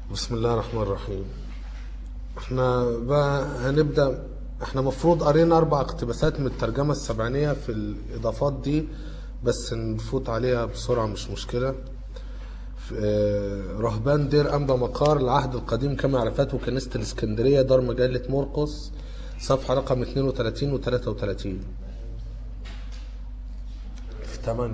بسم الله الرحمن الرحيم احنا بقى هنبدأ احنا مفروض قرينا اربع اقتباسات من الترجمة السبعينية في الاضافات دي بس نفوت عليها بسرعة مش مشكلة في- آه، رهبان دير انبا مقار العهد القديم كما عرفته كنيسة الاسكندرية دار مجلة مرقس صفحة رقم 32 و 33 في 8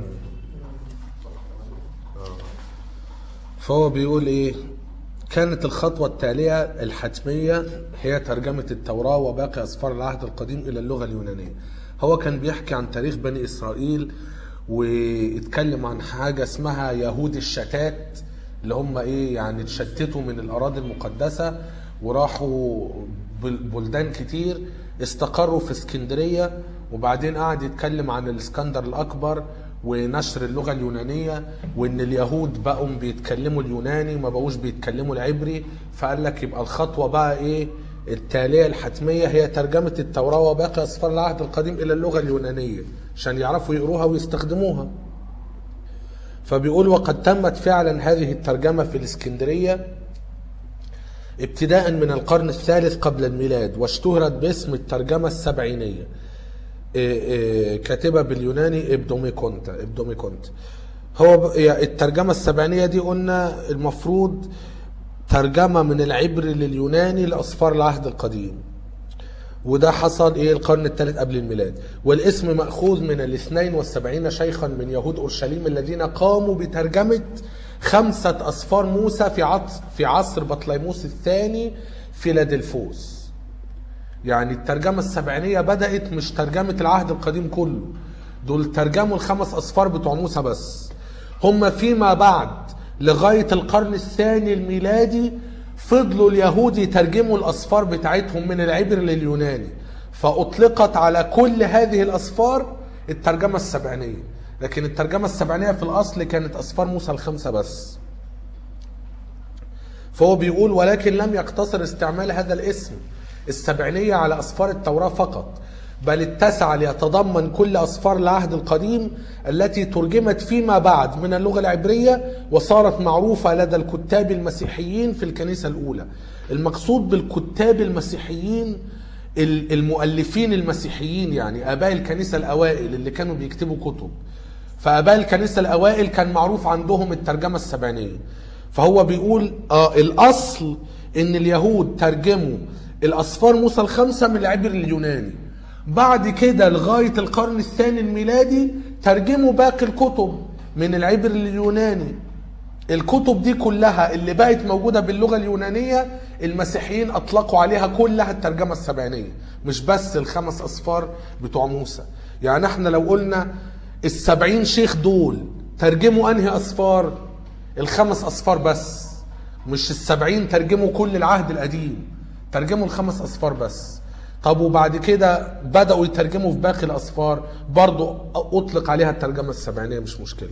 فهو بيقول ايه كانت الخطوة التالية الحتمية هي ترجمة التوراة وباقي أسفار العهد القديم إلى اللغة اليونانية هو كان بيحكي عن تاريخ بني إسرائيل واتكلم عن حاجة اسمها يهود الشتات اللي هم ايه يعني اتشتتوا من الأراضي المقدسة وراحوا بل- بلدان كتير استقروا في اسكندرية وبعدين قعد يتكلم عن الاسكندر الأكبر ونشر اللغة اليونانية وإن اليهود بقوا بيتكلموا اليوناني ما بقوش بيتكلموا العبري فقال لك يبقى الخطوة بقى إيه التالية الحتمية هي ترجمة التوراة وباقي أسفار العهد القديم إلى اللغة اليونانية عشان يعرفوا يقروها ويستخدموها فبيقول وقد تمت فعلا هذه الترجمة في الإسكندرية ابتداء من القرن الثالث قبل الميلاد واشتهرت باسم الترجمة السبعينية إيه إيه كاتبها باليوناني ابدوميكونتا ابدوميكونتا هو ب- يعني الترجمة السبعينية دي قلنا المفروض ترجمة من العبري لليوناني لأسفار العهد القديم وده حصل ايه القرن الثالث قبل الميلاد والاسم مأخوذ من الاثنين والسبعين شيخا من يهود أورشليم الذين قاموا بترجمة خمسة أسفار موسى في عصر في عصر بطليموس الثاني فيلادلفوس يعني الترجمة السبعينية بدأت مش ترجمة العهد القديم كله دول ترجموا الخمس أسفار بتوع موسى بس هم فيما بعد لغاية القرن الثاني الميلادي فضلوا اليهود يترجموا الأسفار بتاعتهم من العبر لليوناني فأطلقت على كل هذه الأسفار الترجمة السبعينية لكن الترجمة السبعينية في الأصل كانت أسفار موسى الخمسة بس فهو بيقول ولكن لم يقتصر استعمال هذا الاسم السبعينية على أسفار التوراة فقط بل اتسع ليتضمن كل أسفار العهد القديم التي ترجمت فيما بعد من اللغة العبرية وصارت معروفة لدى الكتاب المسيحيين في الكنيسة الأولى المقصود بالكتاب المسيحيين ال- المؤلفين المسيحيين يعني آباء الكنيسة الأوائل اللي كانوا بيكتبوا كتب فآباء الكنيسة الأوائل كان معروف عندهم الترجمة السبعينية فهو بيقول آه الأصل إن اليهود ترجموا الأسفار موسى الخمسة من العبر اليوناني بعد كده لغاية القرن الثاني الميلادي ترجموا باقي الكتب من العبر اليوناني الكتب دي كلها اللي بقت موجودة باللغة اليونانية المسيحيين أطلقوا عليها كلها الترجمة السبعينية مش بس الخمس أسفار بتوع موسى يعني احنا لو قلنا السبعين شيخ دول ترجموا أنهي أسفار الخمس أسفار بس مش السبعين ترجموا كل العهد القديم ترجموا الخمس أسفار بس طب وبعد كده بدأوا يترجموا في باقي الأسفار برضو أطلق عليها الترجمة السبعينية مش مشكلة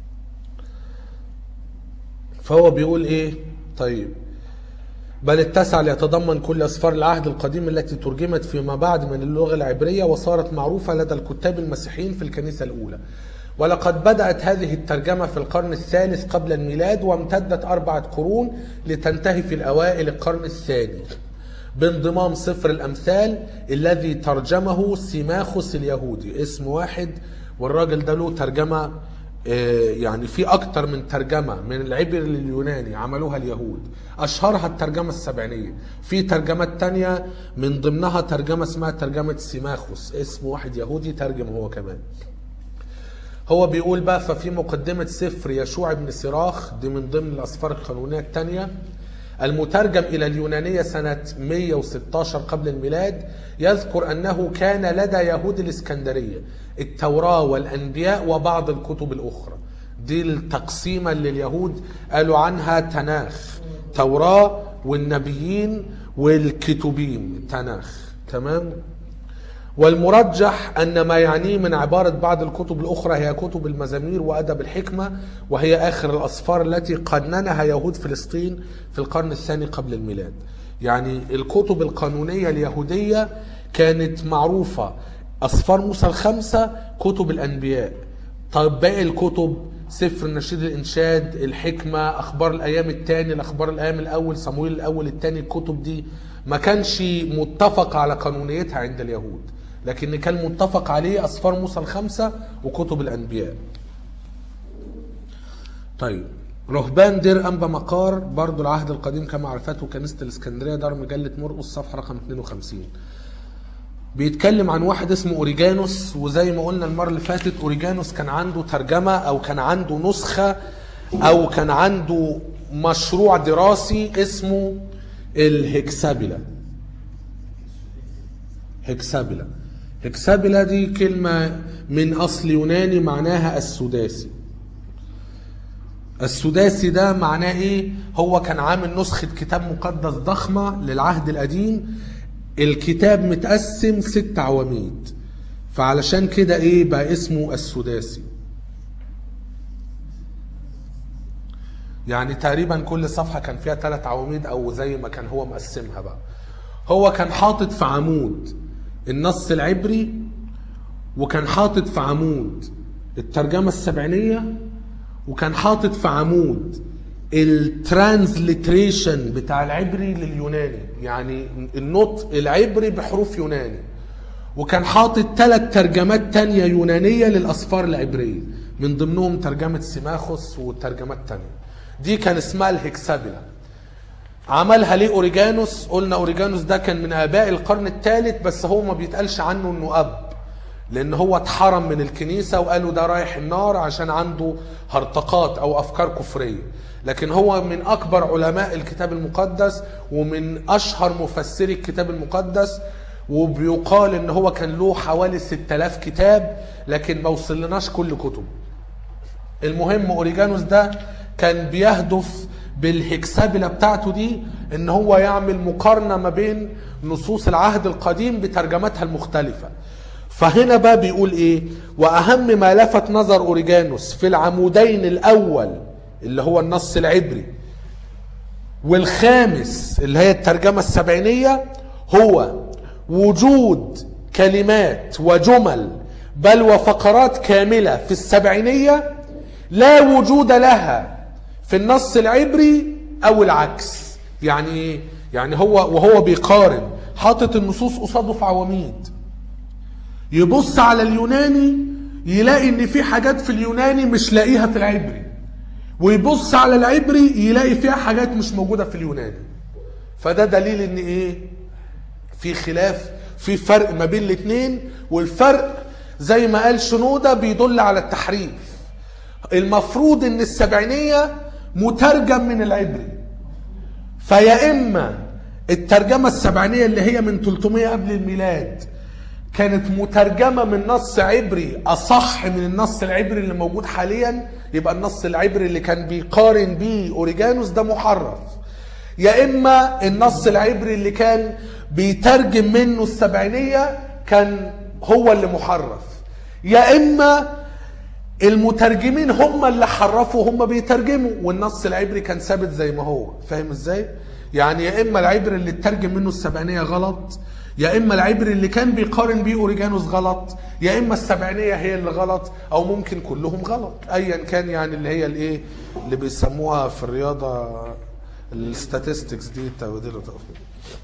فهو بيقول ايه طيب بل اتسع ليتضمن كل اسفار العهد القديم التي ترجمت فيما بعد من اللغه العبريه وصارت معروفه لدى الكتاب المسيحيين في الكنيسه الاولى ولقد بدات هذه الترجمه في القرن الثالث قبل الميلاد وامتدت اربعه قرون لتنتهي في الاوائل القرن الثاني بانضمام سفر الامثال الذي ترجمه سيماخوس اليهودي اسم واحد والراجل ده له ترجمه آه، يعني في اكتر من ترجمه من العبر لليوناني عملوها اليهود اشهرها الترجمه السبعينيه في ترجمات تانية من ضمنها ترجمه اسمها ترجمه سيماخوس اسم واحد يهودي ترجم هو كمان هو بيقول بقى ففي مقدمة سفر يشوع بن سراخ دي من ضمن الأسفار القانونية الثانية المترجم إلى اليونانية سنة 116 قبل الميلاد يذكر أنه كان لدى يهود الإسكندرية التوراة والأنبياء وبعض الكتب الأخرى دي التقسيمة اللي اليهود قالوا عنها تناخ توراة والنبيين والكتبين تناخ تمام والمرجح أن ما يعنيه من عبارة بعض الكتب الأخرى هي كتب المزامير وأدب الحكمة وهي آخر الأسفار التي قننها يهود فلسطين في القرن الثاني قبل الميلاد يعني الكتب القانونية اليهودية كانت معروفة أسفار موسى الخمسة كتب الأنبياء طيب باقي الكتب سفر النشيد الانشاد الحكمه اخبار الايام الثاني الاخبار الايام الاول صمويل الاول الثاني الكتب دي ما كانش متفق على قانونيتها عند اليهود لكن كان متفق عليه اسفار موسى الخمسه وكتب الانبياء طيب رهبان دير انبا مقار برضو العهد القديم كما عرفته كنيسه الاسكندريه دار مجله مرقس صفحه رقم 52 بيتكلم عن واحد اسمه اوريجانوس وزي ما قلنا المره اللي فاتت اوريجانوس كان عنده ترجمه او كان عنده نسخه او كان عنده مشروع دراسي اسمه الهكسابيلا هكسابيلا هكسابيلا دي كلمه من اصل يوناني معناها السداسي السداسي ده معناه ايه هو كان عامل نسخة كتاب مقدس ضخمة للعهد القديم الكتاب متقسم ست عواميد فعلشان كده ايه بقى اسمه السداسي يعني تقريبا كل صفحة كان فيها ثلاث عواميد او زي ما كان هو مقسمها بقى هو كان حاطط في عمود النص العبري وكان حاطط في عمود الترجمة السبعينية وكان حاطط في عمود الترانزليتريشن بتاع العبري لليوناني يعني النطق العبري بحروف يوناني وكان حاطط ثلاث ترجمات تانية يونانية للأسفار العبرية من ضمنهم ترجمة سيماخوس وترجمات تانية دي كان اسمها الهكسابيلا عملها ليه اوريجانوس قلنا اوريجانوس ده كان من اباء القرن الثالث بس هو ما بيتقالش عنه انه اب لان هو اتحرم من الكنيسه وقالوا ده رايح النار عشان عنده هرطقات او افكار كفريه لكن هو من اكبر علماء الكتاب المقدس ومن اشهر مفسري الكتاب المقدس وبيقال ان هو كان له حوالي 6000 كتاب لكن ما وصلناش كل كتب المهم اوريجانوس ده كان بيهدف بالهكسابيلا بتاعته دي ان هو يعمل مقارنه ما بين نصوص العهد القديم بترجماتها المختلفه فهنا بقى بيقول ايه واهم ما لفت نظر اوريجانوس في العمودين الاول اللي هو النص العبري والخامس اللي هي الترجمة السبعينية هو وجود كلمات وجمل بل وفقرات كاملة في السبعينية لا وجود لها في النص العبري او العكس يعني ايه يعني هو وهو بيقارن حاطط النصوص قصاده في عواميد يبص على اليوناني يلاقي ان في حاجات في اليوناني مش لاقيها في العبري ويبص على العبري يلاقي فيها حاجات مش موجوده في اليوناني فده دليل ان ايه في خلاف في فرق ما بين الاثنين والفرق زي ما قال شنوده بيدل على التحريف المفروض ان السبعينيه مترجم من العبري فيا اما الترجمه السبعينيه اللي هي من 300 قبل الميلاد كانت مترجمة من نص عبري أصح من النص العبري اللي موجود حاليا يبقى النص العبري اللي كان بيقارن بيه أوريجانوس ده محرف يا إما النص العبري اللي كان بيترجم منه السبعينية كان هو اللي محرف يا إما المترجمين هم اللي حرفوا هم بيترجموا والنص العبري كان ثابت زي ما هو فاهم ازاي يعني يا اما العبري اللي اترجم منه السبعينيه غلط يا اما العبري اللي كان بيقارن بيه اوريجانوس غلط يا اما السبعينيه هي اللي غلط او ممكن كلهم غلط ايا كان يعني اللي هي الايه اللي بيسموها في الرياضه الستاتستكس دي تبديل وتوفيق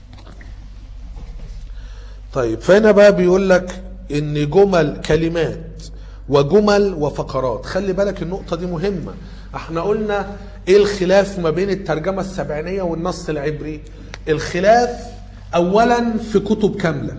طيب فهنا بقى بيقول لك ان جمل كلمات وجمل وفقرات خلي بالك النقطه دي مهمه احنا قلنا ايه الخلاف ما بين الترجمه السبعينيه والنص العبري الخلاف اولا في كتب كامله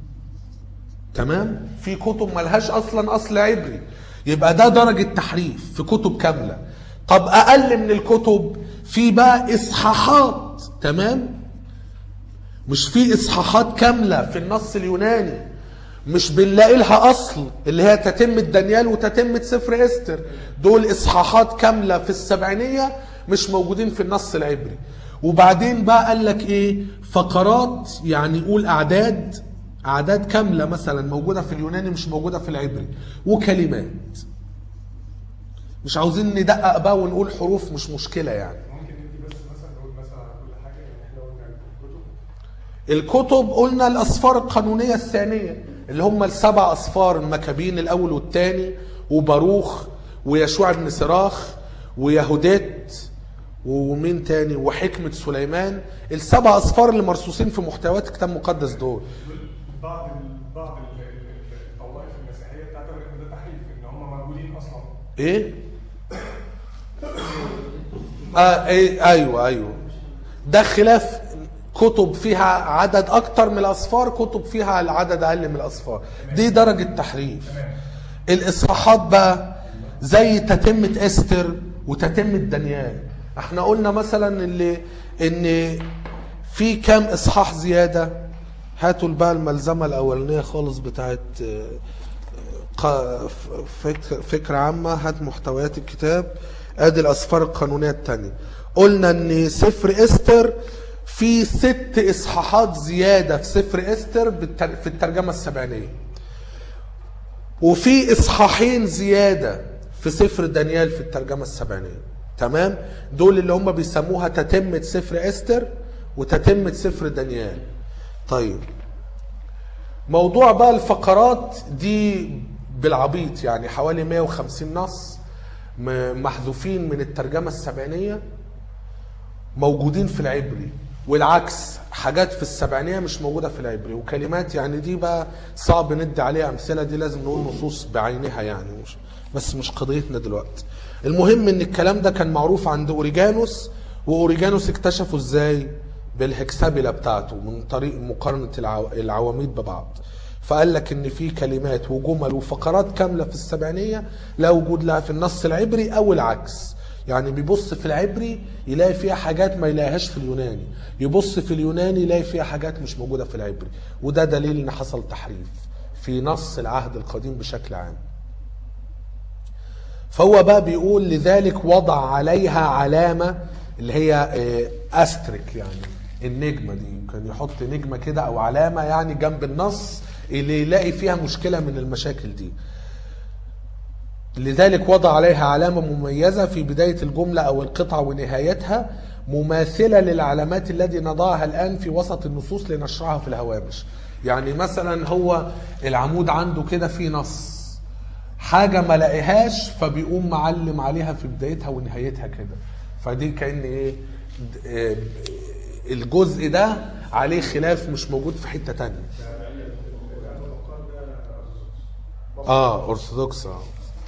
تمام في كتب ملهاش اصلا اصل عبري يبقى ده درجه تحريف في كتب كامله طب اقل من الكتب في بقى اصحاحات تمام مش في اصحاحات كامله في النص اليوناني مش بنلاقي لها اصل اللي هي تتمة دانيال وتتمة سفر استر دول اصحاحات كامله في السبعينيه مش موجودين في النص العبري وبعدين بقى قال لك ايه فقرات يعني يقول اعداد اعداد كامله مثلا موجوده في اليوناني مش موجوده في العبري وكلمات مش عاوزين ندقق بقى ونقول حروف مش مشكله يعني ممكن ندي بس مثلا نقول مثلا على كل حاجه يعني احنا قلنا الكتب الكتب قلنا الاسفار القانونيه الثانيه اللي هم السبع اسفار المكابين الاول والثاني وباروخ ويشوع بن سراخ ويهودات ومين تاني وحكمة سليمان السبع أصفار اللي مرصوصين في محتويات الكتاب المقدس دول بعض ال- بعض ال- ال- ال- الطوائف المسيحيه بتعتبر ان ده تحريف ان هم موجودين اصلا ايه آه إيه ايوه ايوه ده خلاف كتب فيها عدد اكتر من الاصفار كتب فيها العدد اقل من الاصفار دي درجة تحريف الاصحاحات بقى زي تتمة استر وتتمة دانيال احنا قلنا مثلا اللي ان في كام اصحاح زيادة هاتوا بقى الملزمة الاولانية خالص بتاعت آه، ق- فك- فكرة عامة هات محتويات الكتاب ادي الاسفار القانونية التانية قلنا ان سفر استر في ست اصحاحات زيادة في سفر استر بالتر- في الترجمة السبعينية وفي اصحاحين زيادة في سفر دانيال في الترجمة السبعينية تمام دول اللي هم بيسموها تتمة سفر استر وتتمة سفر دانيال طيب موضوع بقى الفقرات دي بالعبيط يعني حوالي 150 نص م- محذوفين من الترجمة السبعينية موجودين في العبري والعكس حاجات في السبعينية مش موجودة في العبري وكلمات يعني دي بقى صعب ندي عليها أمثلة دي لازم نقول نصوص بعينها يعني مش بس مش قضيتنا دلوقتي المهم ان الكلام ده كان معروف عند اوريجانوس واوريجانوس اكتشفه ازاي بالهكسابيلا بتاعته من طريق مقارنة العو... العواميد ببعض فقال لك ان في كلمات وجمل وفقرات كاملة في السبعينية لا وجود لها في النص العبري او العكس يعني بيبص في العبري يلاقي فيها حاجات ما يلاقيهاش في اليوناني يبص في اليوناني يلاقي فيها حاجات مش موجودة في العبري وده دليل ان حصل تحريف في نص العهد القديم بشكل عام فهو بقى بيقول لذلك وضع عليها علامة اللي هي آه، استريك يعني النجمة دي كان يحط نجمة كده او علامة يعني جنب النص اللي يلاقي فيها مشكلة من المشاكل دي لذلك وضع عليها علامة مميزة في بداية الجملة أو القطعة ونهايتها مماثلة للعلامات التي نضعها الآن في وسط النصوص لنشرها في الهوامش يعني مثلا هو العمود عنده كده فيه نص حاجة ما لاقيهاش فبيقوم معلم عليها في بدايتها ونهايتها كده فدي كأن ايه د- آه، الجزء ده عليه خلاف مش موجود في حتة تانية اه ارثوذكس اه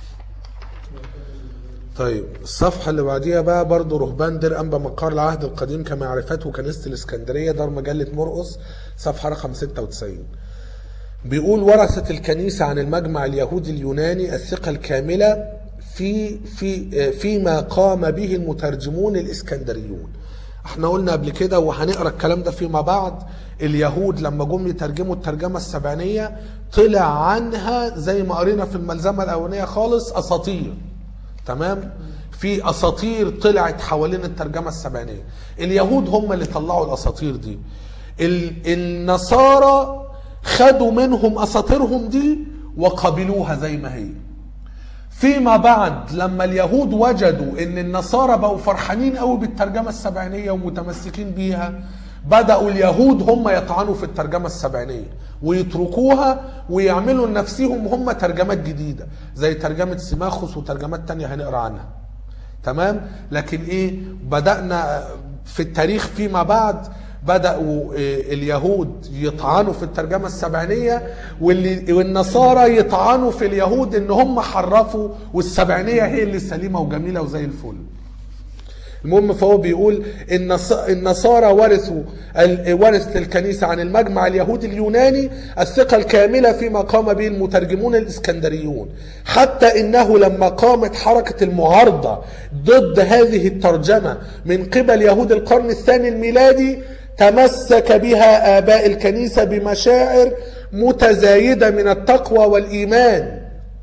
طيب الصفحة اللي بعديها بقى برضه رهبان دير أنبا مقار العهد القديم كما عرفته كنيسة الإسكندرية دار مجلة مرقس صفحة رقم 96 بيقول ورثت الكنيسة عن المجمع اليهودي اليوناني الثقة الكاملة في في فيما قام به المترجمون الإسكندريون احنا قلنا قبل كده وهنقرا الكلام ده فيما بعد اليهود لما جم يترجموا الترجمة السبعينية طلع عنها زي ما قرينا في الملزمة الأولانية خالص أساطير تمام في اساطير طلعت حوالين الترجمه السبعينيه اليهود هم اللي طلعوا الاساطير دي ال- النصارى خدوا منهم اساطيرهم دي وقبلوها زي ما هي فيما بعد لما اليهود وجدوا ان النصارى بقوا فرحانين قوي بالترجمه السبعينيه ومتمسكين بيها بداوا اليهود هم يطعنوا في الترجمه السبعينيه ويتركوها ويعملوا لنفسهم هم ترجمات جديده زي ترجمه سيماخوس وترجمات تانية هنقرا عنها تمام لكن ايه بدانا في التاريخ فيما بعد بداوا إيه، اليهود يطعنوا في الترجمه السبعينيه واللي والنصارى يطعنوا في اليهود ان هم حرفوا والسبعينيه هي اللي سليمه وجميله وزي الفل المهم فهو بيقول النص- النصارى ورثوا ال- ورثت الكنيسة عن المجمع اليهودي اليوناني الثقة الكاملة فيما قام به المترجمون الإسكندريون حتى إنه لما قامت حركة المعارضة ضد هذه الترجمة من قبل يهود القرن الثاني الميلادي تمسك بها آباء الكنيسة بمشاعر متزايدة من التقوى والإيمان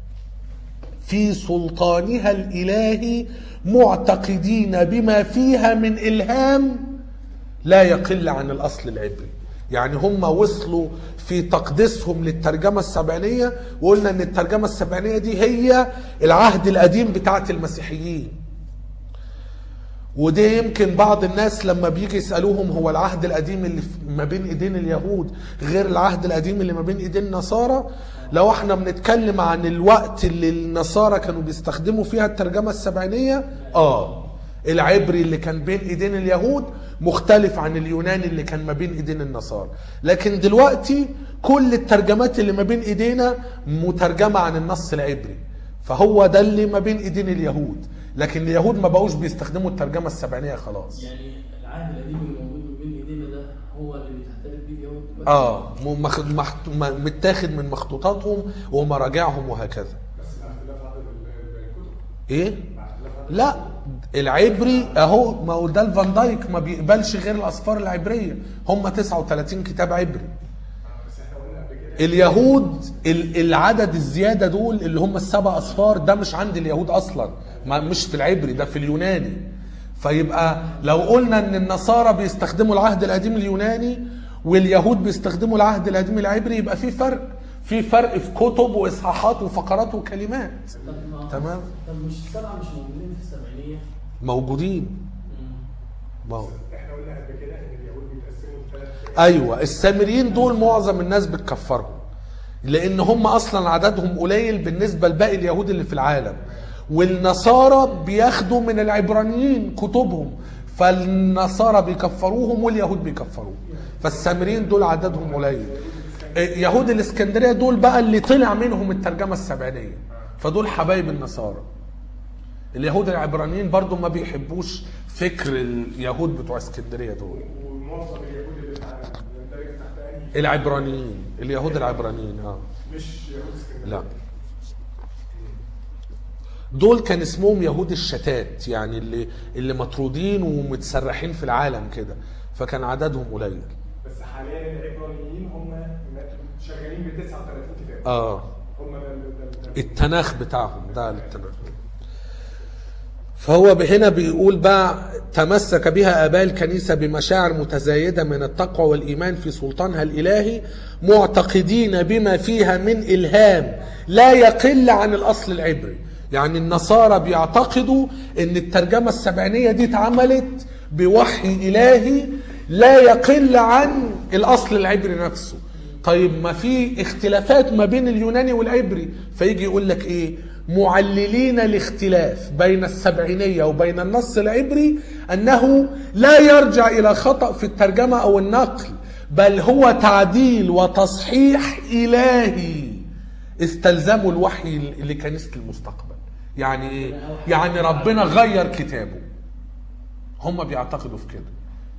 في سلطانها الالهي معتقدين بما فيها من الهام لا يقل عن الاصل العبري يعني هم وصلوا في تقديسهم للترجمة السبعينية وقلنا ان الترجمة السبعينية دي هي العهد القديم بتاعت المسيحيين وده يمكن بعض الناس لما بيجي يسألوهم هو العهد القديم اللي في- ما بين ايدين اليهود غير العهد القديم اللي ما بين ايدين النصارى لو احنا بنتكلم عن الوقت اللي النصارى كانوا بيستخدموا فيها الترجمة السبعينية اه العبري اللي كان بين ايدين اليهود مختلف عن اليوناني اللي كان ما بين ايدين النصارى لكن دلوقتي كل الترجمات اللي ما بين ايدينا مترجمة عن النص العبري فهو ده اللي ما بين ايدين اليهود لكن اليهود ما بقوش بيستخدموا الترجمة السبعينية خلاص يعني العهد القديم اللي موجود ما بين ايدينا ده هو اللي بيتحترف بيه اليهود دلوقتي؟ اه م- مخ- مخ- م- متاخد من مخطوطاتهم ومراجعهم وهكذا بس مع اختلاف عدد ال- الكتب ايه مع اختلاف عدد لا العبري اهو ما هو ده الفان دايك ما بيقبلش غير الاصفار العبريه هم 39 كتاب عبري بس احنا قلنا قبل كده اليهود ال- العدد الزياده دول اللي هم السبع اصفار ده مش عند اليهود اصلا ما مش في العبري ده في اليوناني فيبقى لو قلنا ان النصارى بيستخدموا العهد القديم اليوناني واليهود بيستخدموا العهد القديم العبري يبقى في فرق في فرق في كتب واصحاحات وفقرات وكلمات طب ما تمام. طب مش السبعه مش موجودين في السبعينيه؟ موجودين ما هو احنا قلنا قبل كده ان اليهود بيتقسموا لثلاث ايوه السامريين دول معظم الناس بتكفرهم لان هم اصلا عددهم قليل بالنسبه لباقي اليهود اللي في العالم والنصارى بياخدوا من العبرانيين كتبهم فالنصارى بيكفروهم واليهود بيكفروهم فالسامريين دول عددهم قليل يهود الاسكندريه دول بقى اللي طلع منهم الترجمه السبعينيه فدول حبايب النصارى اليهود العبرانيين برضو ما بيحبوش فكر اليهود بتوع اسكندريه دول ومعظم اليهود اللي في العالم يندرج تحت انهي العبرانيين اليهود العبرانيين اه مش يهود اسكندريه لا دول كان اسمهم يهود الشتات يعني اللي اللي مطرودين ومتسرحين في العالم كده فكان عددهم قليل بس حاليا العبرانيين هم شغالين ب 39 كتاب اه هم ده ده- ده التناخ بتاعهم ده التناخ فهو هنا بيقول بقى تمسك بها آباء الكنيسة بمشاعر متزايدة من التقوى والإيمان في سلطانها الإلهي معتقدين بما فيها من إلهام لا يقل عن الأصل العبري يعني النصارى بيعتقدوا ان الترجمة السبعينية دي اتعملت بوحي إلهي لا يقل عن الأصل العبري نفسه طيب ما في اختلافات ما بين اليوناني والعبري فيجي يقول لك ايه معللين الاختلاف بين السبعينية وبين النص العبري أنه لا يرجع إلى خطأ في الترجمة أو النقل بل هو تعديل وتصحيح إلهي استلزموا الوحي لكنيسة المستقبل يعني ايه يعني ربنا غير كتابه هم بيعتقدوا في كده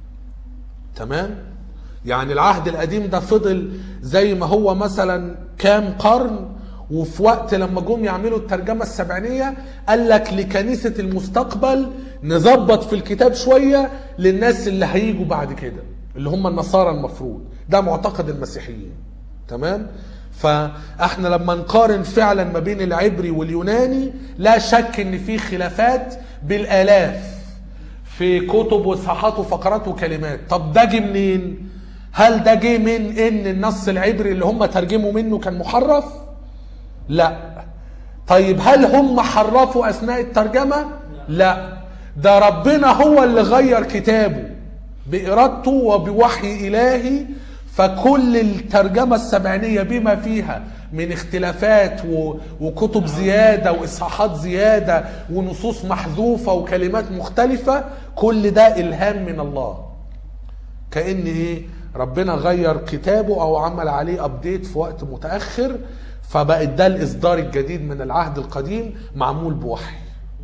تمام يعني العهد القديم ده فضل زي ما هو مثلا كام قرن وفي وقت لما جم يعملوا الترجمة السبعينية قال لك لكنيسة المستقبل نظبط في الكتاب شوية للناس اللي هيجوا بعد كده اللي هم النصارى المفروض ده معتقد المسيحيين تمام فاحنا لما نقارن فعلا ما بين العبري واليوناني لا شك ان في خلافات بالالاف في كتب واصحاحات وفقرات وكلمات طب ده جه منين هل ده جه من ان النص العبري اللي هم ترجموا منه كان محرف لا طيب هل هم حرفوا اثناء الترجمه لا ده ربنا هو اللي غير كتابه بارادته وبوحي الهي فكل الترجمه السبعينيه بما فيها من اختلافات و- وكتب زياده واصحاحات زياده ونصوص محذوفه وكلمات مختلفه كل ده الهام من الله كأن ايه ربنا غير كتابه او عمل عليه ابديت في وقت متاخر فبقت ده الاصدار الجديد من العهد القديم معمول بوحي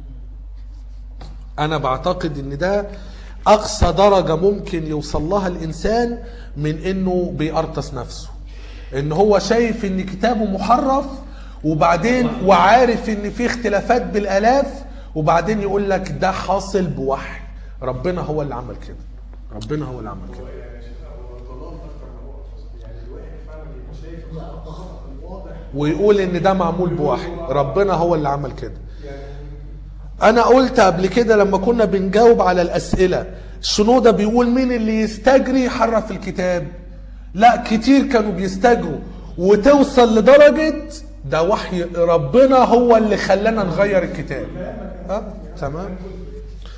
انا بعتقد ان ده اقصى درجه ممكن يوصل لها الانسان من انه بيقرطس نفسه ان هو شايف ان كتابه محرف وبعدين وعارف ان في اختلافات بالالاف وبعدين يقول لك ده حاصل بوحي ربنا هو اللي عمل كده ربنا هو اللي عمل كده يعني شايف هو ضلال اكتر ما هو قصد. يعني الواحد فعلا بيبقى شايف الخطا الواضح ويقول ان ده معمول بوحي ربنا هو اللي عمل كده يعني انا قلت قبل كده لما كنا بنجاوب على الاسئله شنودة بيقول مين اللي يستجري يحرف الكتاب لا كتير كانوا بيستجروا وتوصل لدرجه ده وحي ربنا هو اللي خلانا نغير الكتاب ها تمام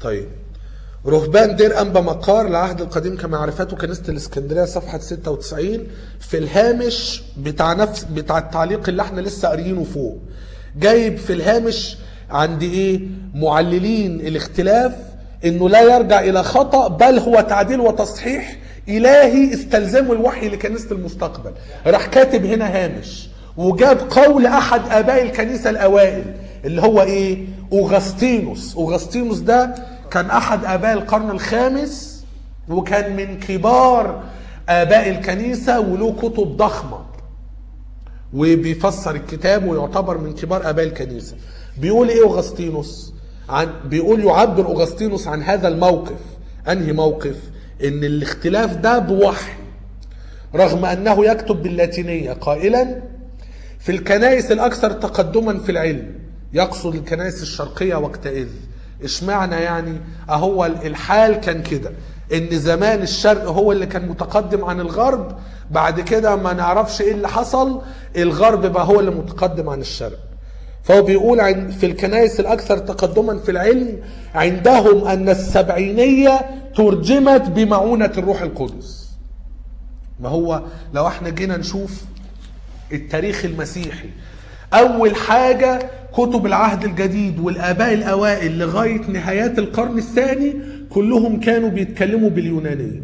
طيب رهبان دير أنبا مقار العهد القديم كما عرفته كنيسة الإسكندرية صفحة 96 في الهامش بتاع نفس بتاع التعليق اللي احنا لسه قاريينه فوق جايب في الهامش عند ايه معللين الاختلاف انه لا يرجع الى خطأ بل هو تعديل وتصحيح الهي استلزمه الوحي لكنيسة المستقبل راح كاتب هنا هامش وجاب قول احد اباء الكنيسة الاوائل اللي هو ايه اوغسطينوس اوغسطينوس ده كان احد اباء القرن الخامس وكان من كبار اباء الكنيسة وله كتب ضخمة وبيفسر الكتاب ويعتبر من كبار اباء الكنيسه بيقول ايه اوغسطينوس عن بيقول يعبر اوغسطينوس عن هذا الموقف انهي موقف ان الاختلاف ده بوحي رغم انه يكتب باللاتينيه قائلا في الكنائس الاكثر تقدما في العلم يقصد الكنائس الشرقيه وقتئذ اشمعنى يعني اهو الحال كان كده ان زمان الشرق هو اللي كان متقدم عن الغرب بعد كده ما نعرفش ايه اللي حصل الغرب بقى هو اللي متقدم عن الشرق فهو بيقول عن في الكنائس الاكثر تقدما في العلم عندهم ان السبعينيه ترجمت بمعونه الروح القدس ما هو لو احنا جينا نشوف التاريخ المسيحي اول حاجه كتب العهد الجديد والاباء الاوائل لغايه نهايات القرن الثاني كلهم كانوا بيتكلموا باليونانيه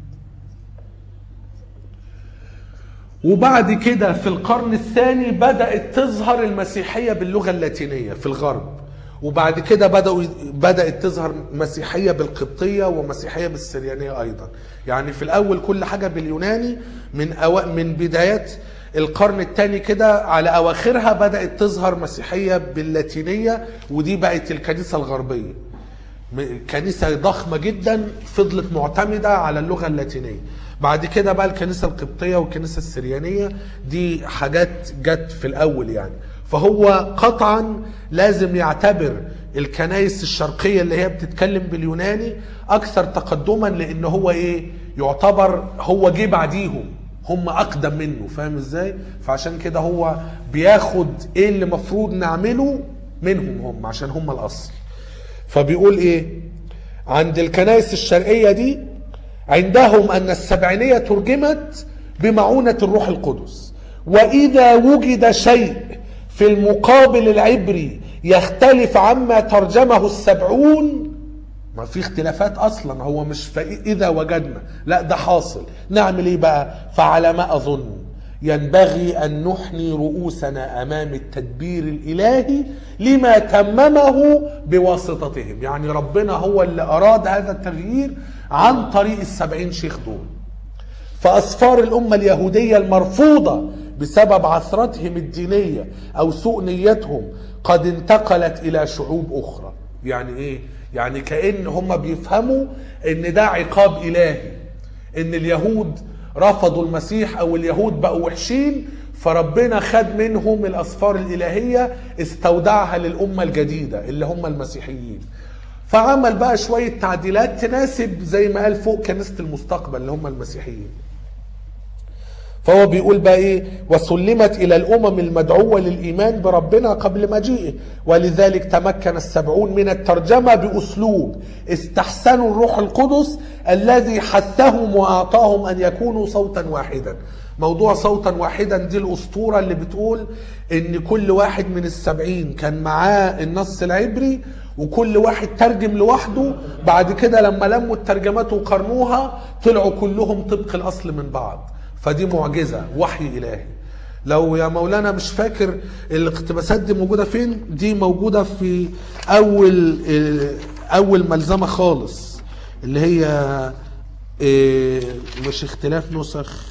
وبعد كده في القرن الثاني بدات تظهر المسيحيه باللغه اللاتينيه في الغرب وبعد كده بدأوا بدأت تظهر مسيحية بالقبطية ومسيحية بالسريانية أيضا يعني في الأول كل حاجة باليوناني من أو... من بدايات القرن الثاني كده على أواخرها بدأت تظهر مسيحية باللاتينية ودي بقت الكنيسة الغربية كنيسة ضخمة جدا فضلت معتمدة على اللغة اللاتينية بعد كده بقى الكنيسة القبطية والكنيسة السريانية دي حاجات جت في الأول يعني فهو قطعا لازم يعتبر الكنائس الشرقية اللي هي بتتكلم باليوناني أكثر تقدما لأن هو إيه يعتبر هو جه بعديهم هم أقدم منه فاهم إزاي فعشان كده هو بياخد إيه اللي مفروض نعمله منهم هم عشان هم الأصل فبيقول إيه عند الكنائس الشرقية دي عندهم أن السبعينية ترجمت بمعونة الروح القدس وإذا وجد شيء في المقابل العبري يختلف عما ترجمه السبعون ما في اختلافات اصلا هو مش اذا وجدنا لا ده حاصل نعمل ايه بقى فعلى ما اظن ينبغي ان نحني رؤوسنا امام التدبير الالهي لما تممه بواسطتهم يعني ربنا هو اللي اراد هذا التغيير عن طريق السبعين شيخ دول فاسفار الامه اليهوديه المرفوضه بسبب عثرتهم الدينيه او سوء نيتهم قد انتقلت الى شعوب اخرى يعني ايه يعني كان هم بيفهموا ان ده عقاب الهي ان اليهود رفضوا المسيح او اليهود بقوا وحشين فربنا خد منهم الاسفار الالهيه استودعها للامه الجديده اللي هم المسيحيين فعمل بقى شويه تعديلات تناسب زي ما قال فوق كنيسه المستقبل اللي هم المسيحيين فهو بيقول بقى ايه وسلمت الى الامم المدعوه للايمان بربنا قبل مجيئه ولذلك تمكن السبعون من الترجمه باسلوب استحسنوا الروح القدس الذي حثهم واعطاهم ان يكونوا صوتا واحدا موضوع صوتا واحدا دي الاسطوره اللي بتقول ان كل واحد من السبعين كان معاه النص العبري وكل واحد ترجم لوحده بعد كده لما لموا الترجمات وقارنوها طلعوا كلهم طبق الاصل من بعض فدي معجزة وحي إلهي لو يا مولانا مش فاكر الاقتباسات دي موجودة فين دي موجودة في أول أول ملزمة خالص اللي هي مش اختلاف نسخ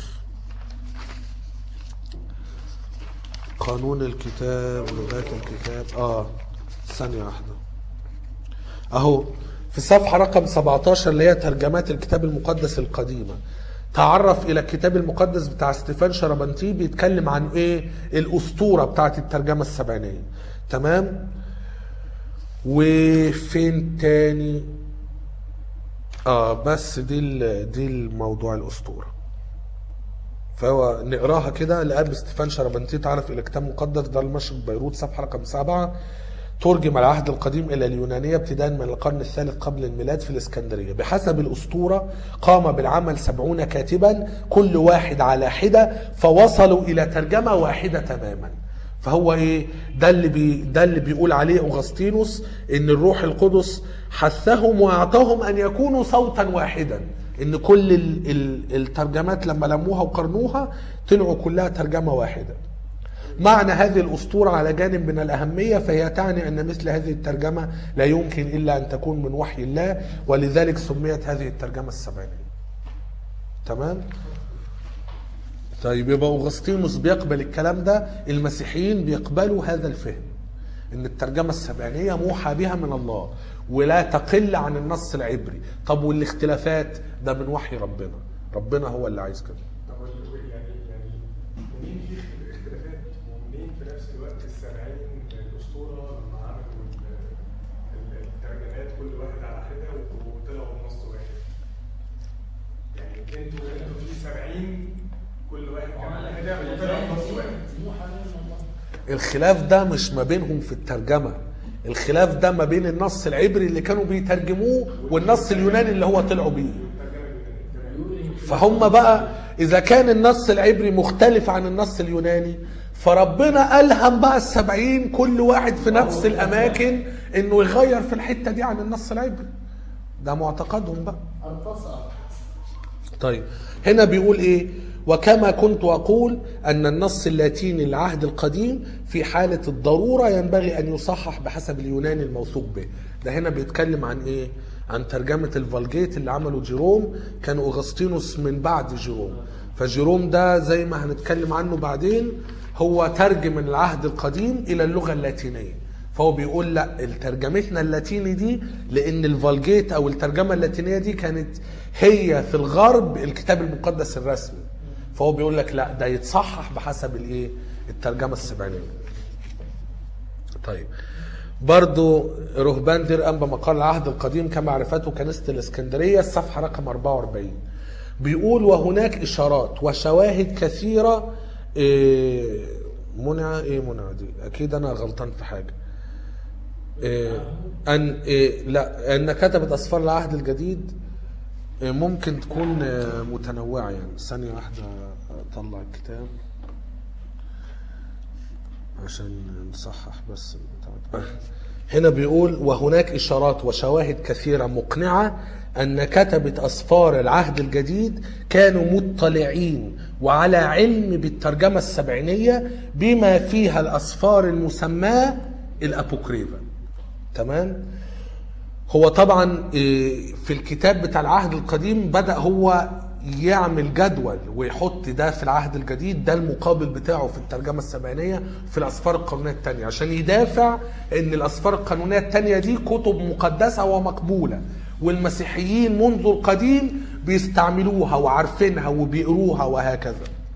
قانون الكتاب لغات الكتاب اه ثانية واحدة اهو في صفحة رقم 17 اللي هي ترجمات الكتاب المقدس القديمة تعرف الى الكتاب المقدس بتاع ستيفان شربنتي بيتكلم عن ايه الاسطوره بتاعت الترجمه السبعينيه تمام وفين تاني اه بس دي دي الموضوع الاسطوره فهو نقراها كده لقاب ستيفان شربنتي تعرف الى كتاب مقدس ده المشرق بيروت صفحه رقم سبعة ترجم العهد القديم إلى اليونانية ابتداء من القرن الثالث قبل الميلاد في الإسكندرية بحسب الأسطورة قام بالعمل سبعون كاتبا كل واحد على حدة فوصلوا إلى ترجمة واحدة تماما فهو ايه ده اللي بي ده اللي بيقول عليه اغسطينوس ان الروح القدس حثهم واعطاهم ان يكونوا صوتا واحدا ان كل ال ال الترجمات لما لموها وقرنوها طلعوا كلها ترجمه واحده معنى هذه الأسطورة على جانب من الأهمية فهي تعني أن مثل هذه الترجمة لا يمكن إلا أن تكون من وحي الله ولذلك سميت هذه الترجمة السبعينية تمام؟ طيب يبقى أغسطينوس بيقبل الكلام ده المسيحيين بيقبلوا هذا الفهم ان الترجمة السبعينية موحى بها من الله ولا تقل عن النص العبري طب والاختلافات ده من وحي ربنا ربنا هو اللي عايز كده طب ال- يعني يعني منين في اخت- اختلافات ومنين في نفس الوقت السبعين الاسطوره لما عملوا ال- ال- الترجمات كل واحد على حده وطلعوا بنص واحد. يعني انتوا انتوا في 70 كل واحد كان على حده وطلعوا بنص واحد. موحى من الله الخلاف ده مش ما بينهم في الترجمة الخلاف ده ما بين النص العبري اللي كانوا بيترجموه والنص اليوناني اللي هو طلعوا بيه الترجمه اليونانيه تمام. يقول إن في- فهم بقى إذا كان النص العبري مختلف عن النص اليوناني فربنا ألهم بقى السبعين كل واحد في نفس الأماكن إنه يغير في الحتة دي عن النص العبري ده معتقدهم بقى التصق طيب هنا بيقول ايه وكما كنت اقول ان النص اللاتيني العهد القديم في حاله الضروره ينبغي ان يصحح بحسب اليوناني الموثوق به ده هنا بيتكلم عن ايه عن ترجمه الفالجيت اللي عمله جيروم كان اغسطينوس من بعد جيروم فجيروم ده زي ما هنتكلم عنه بعدين هو ترجم العهد القديم الى اللغه اللاتينيه فهو بيقول لا ترجمتنا اللاتيني دي لان الفالجيت او الترجمه اللاتينيه دي كانت هي في الغرب الكتاب المقدس الرسمي فهو بيقول لك لا ده يتصحح بحسب الايه الترجمه السبعينيه طيب برضو رهبان دير أنبا مقال العهد القديم كما عرفته كنيسة الإسكندرية الصفحة رقم 44 بيقول وهناك إشارات وشواهد كثيرة إيه منع إيه منع دي أكيد أنا غلطان في حاجة إيه أن إيه لا أن كتبت أسفار العهد الجديد إيه ممكن تكون آه، متنوعة يعني ثانية واحدة أطلع الكتاب عشان نصحح بس البتاع ده. هنا بيقول وهناك إشارات وشواهد كثيرة مقنعة أن كتبة أسفار العهد الجديد كانوا مطلعين وعلى علم بالترجمة السبعينية بما فيها الأسفار المسماة الأبوكريفا تمام؟ هو طبعا إيه، في الكتاب بتاع العهد القديم بدأ هو يعمل جدول ويحط ده في العهد الجديد ده المقابل بتاعه في الترجمة السبعينية في الأسفار القانونية التانية عشان يدافع ان الأسفار القانونية التانية دي كتب مقدسة ومقبولة والمسيحيين منذ القديم بيستعملوها وعارفينها وبيقروها وهكذا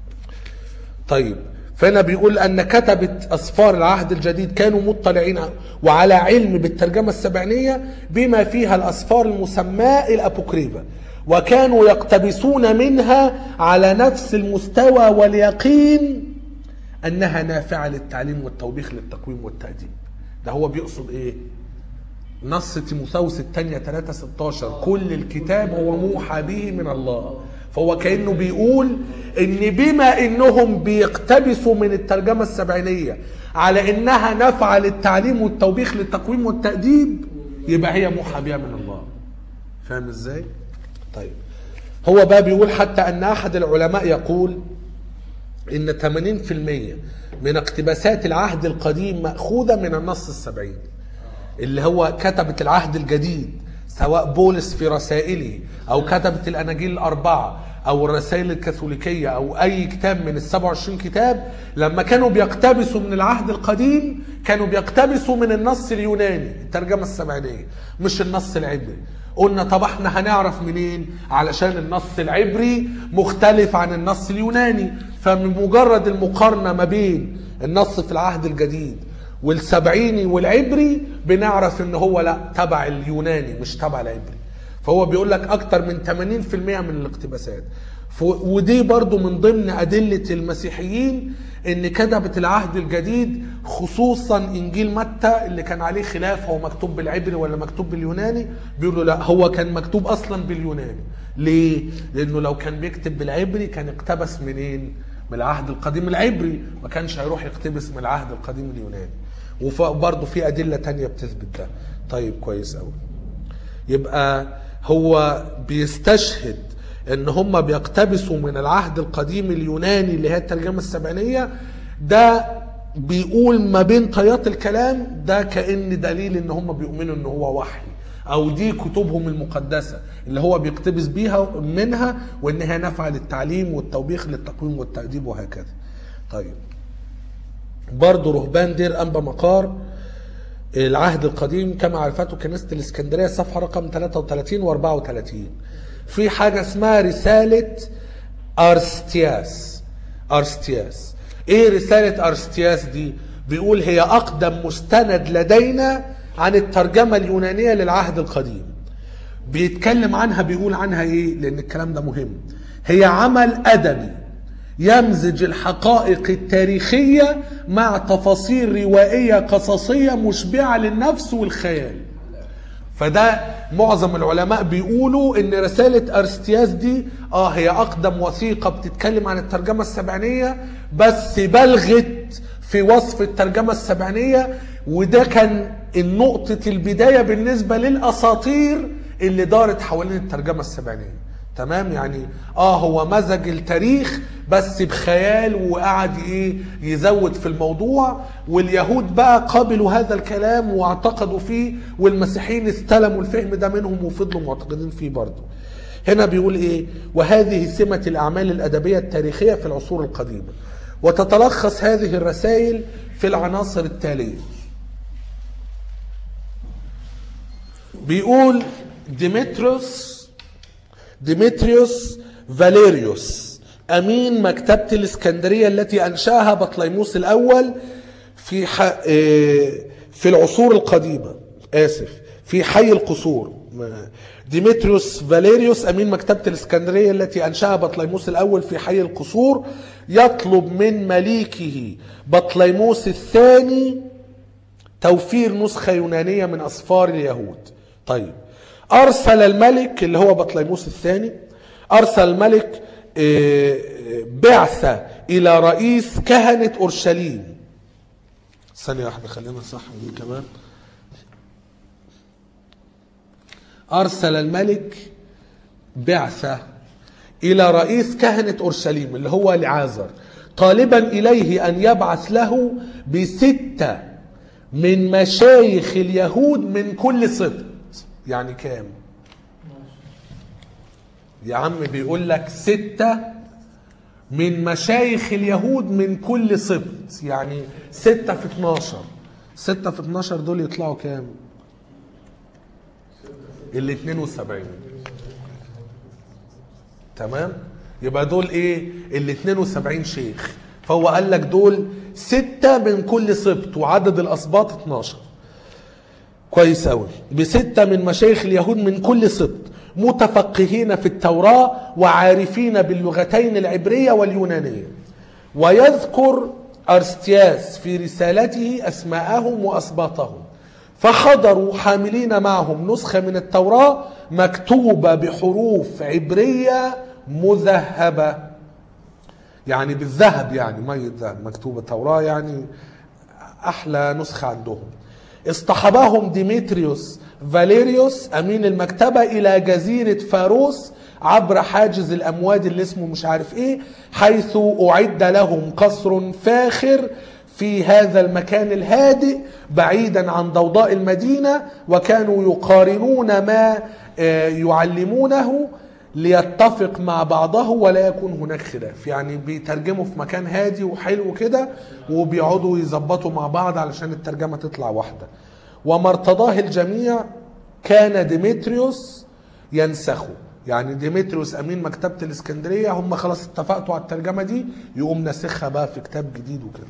طيب فهنا بيقول ان كتبة اسفار العهد الجديد كانوا مطلعين وعلى علم بالترجمة السبعينية بما فيها الاسفار المسماة الابوكريفا وكانوا يقتبسون منها على نفس المستوى واليقين انها نافعة للتعليم والتوبيخ للتقويم والتأديب ده هو بيقصد ايه نص تيموثاوس الثانية 3 16 كل الكتاب هو موحى به من الله فهو كأنه بيقول ان بما انهم بيقتبسوا من الترجمة السبعينية على انها نافعة للتعليم والتوبيخ للتقويم والتأديب يبقى هي موحى بها من الله فاهم ازاي؟ طيب هو بقى بيقول حتى ان احد العلماء يقول ان 80% من اقتباسات العهد القديم مأخوذة من النص السبعيني اللي هو كتبة العهد الجديد سواء بولس في رسائله او كتبة الاناجيل الاربعة او الرسائل الكاثوليكية او اي كتاب من ال 27 كتاب لما كانوا بيقتبسوا من العهد القديم كانوا بيقتبسوا من النص اليوناني الترجمة السبعينية مش النص العبري قلنا طب احنا هنعرف منين علشان النص العبري مختلف عن النص اليوناني فمجرد المقارنة ما بين النص في العهد الجديد والسبعيني والعبري بنعرف ان هو لا تبع اليوناني مش تبع العبري فهو بيقول لك اكتر من 80% من الاقتباسات ف- ودي برضو من ضمن أدلة المسيحيين ان كتبة العهد الجديد خصوصا انجيل متى اللي كان عليه خلاف هو مكتوب بالعبري ولا مكتوب باليوناني بيقولوا لا هو كان مكتوب اصلا باليوناني ليه لانه لو كان بيكتب بالعبري كان اقتبس منين من العهد القديم العبري ما كانش هيروح يقتبس من العهد القديم اليوناني وبرضه في ادله تانية بتثبت ده طيب كويس قوي يبقى هو بيستشهد ان هم بيقتبسوا من العهد القديم اليوناني اللي هي الترجمه السبعينيه ده بيقول ما بين طيات الكلام ده كان دليل ان هم بيؤمنوا ان هو وحي او دي كتبهم المقدسه اللي هو بيقتبس بيها منها وانها نافعه للتعليم والتوبيخ للتقويم والتاديب وهكذا طيب برضه رهبان دير انبا مقار العهد القديم كما عرفته كنيسة الإسكندرية صفحة رقم 33 و 34 في حاجة اسمها رسالة أرستياس أرستياس إيه رسالة أرستياس دي؟ بيقول هي أقدم مستند لدينا عن الترجمة اليونانية للعهد القديم بيتكلم عنها بيقول عنها إيه؟ لأن الكلام ده مهم هي عمل أدبي يمزج الحقائق التاريخية مع تفاصيل روائية قصصية مشبعة للنفس والخيال فده معظم العلماء بيقولوا ان رسالة ارستياس دي اه هي اقدم وثيقة بتتكلم عن الترجمة السبعينية بس بلغت في وصف الترجمة السبعينية وده كان النقطة البداية بالنسبة للاساطير اللي دارت حوالين الترجمة السبعينية تمام يعني اه هو مزج التاريخ بس بخيال وقعد ايه يزود في الموضوع واليهود بقى قابلوا هذا الكلام واعتقدوا فيه والمسيحيين استلموا الفهم ده منهم وفضلوا معتقدين فيه برضه هنا بيقول ايه وهذه سمة الاعمال الادبية التاريخية في العصور القديمة وتتلخص هذه الرسائل في العناصر التالية بيقول ديمتروس ديمتريوس فاليريوس امين مكتبه الاسكندريه التي انشاها بطليموس الاول في ح... آه، في العصور القديمه اسف في حي القصور ما- ديمتريوس فاليريوس امين مكتبه الاسكندريه التي انشاها بطليموس الاول في حي القصور يطلب من مليكه بطليموس الثاني توفير نسخة يونانية من أسفار اليهود طيب أرسل الملك اللي هو بطليموس الثاني أرسل الملك آه، آه، بعثة إلى رئيس كهنة أورشليم ثانية واحدة خلينا صح دي كمان أرسل الملك بعثة إلى رئيس كهنة أورشليم اللي هو لعازر طالبا إليه أن يبعث له بستة من مشايخ اليهود من كل سبط يعني كام يا عم بيقول لك ستة من مشايخ اليهود من كل سبط يعني ستة في 12 ستة في 12 دول يطلعوا كام ال 72 تمام يبقى دول ايه ال 72 شيخ فهو قال لك دول ستة من كل سبط وعدد الأسباط 12 كويس أوي بستة من مشايخ اليهود من كل سبط متفقهين في التوراة وعارفين باللغتين العبرية واليونانية ويذكر أرستياس في رسالته أسماءهم وأسباطهم فحضروا حاملين معهم نسخة من التوراة مكتوبة بحروف عبرية مذهبة يعني بالذهب يعني مية ذهب مكتوبة توراة يعني أحلى نسخة عندهم اصطحبهم ديمتريوس فاليريوس أمين المكتبة إلى جزيرة فاروس عبر حاجز الأمواج اللي اسمه مش عارف إيه حيث أعد لهم قصر فاخر في هذا المكان الهادئ بعيدا عن ضوضاء المدينة وكانوا يقارنون ما آه، يعلمونه ليتفق مع بعضه ولا يكون هناك خلاف يعني بيترجموا في مكان هادي وحلو كده وبيقعدوا يظبطوا مع بعض علشان الترجمة تطلع واحدة وما ارتضاه الجميع كان ديمتريوس ينسخه يعني ديمتريوس امين مكتبة الاسكندرية هم خلاص اتفقتوا على الترجمة دي يقوم ناسخها بقى في كتاب جديد وكده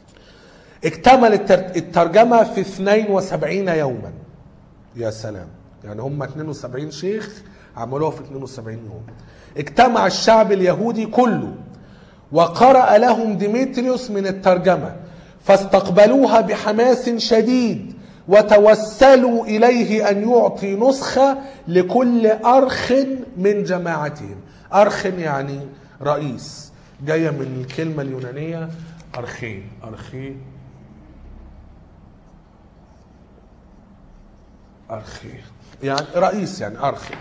اكتمل التر- الترجمة في 72 يوما يا سلام يعني هم 72 شيخ عملوها في 72 يوم اجتمع الشعب اليهودي كله وقرأ لهم ديمتريوس من الترجمة فاستقبلوها بحماس شديد وتوسلوا إليه أن يعطي نسخة لكل أرخ من جماعتهم أرخ يعني رئيس جاية من الكلمة اليونانية أرخين أرخي أرخي يعني رئيس يعني أرخي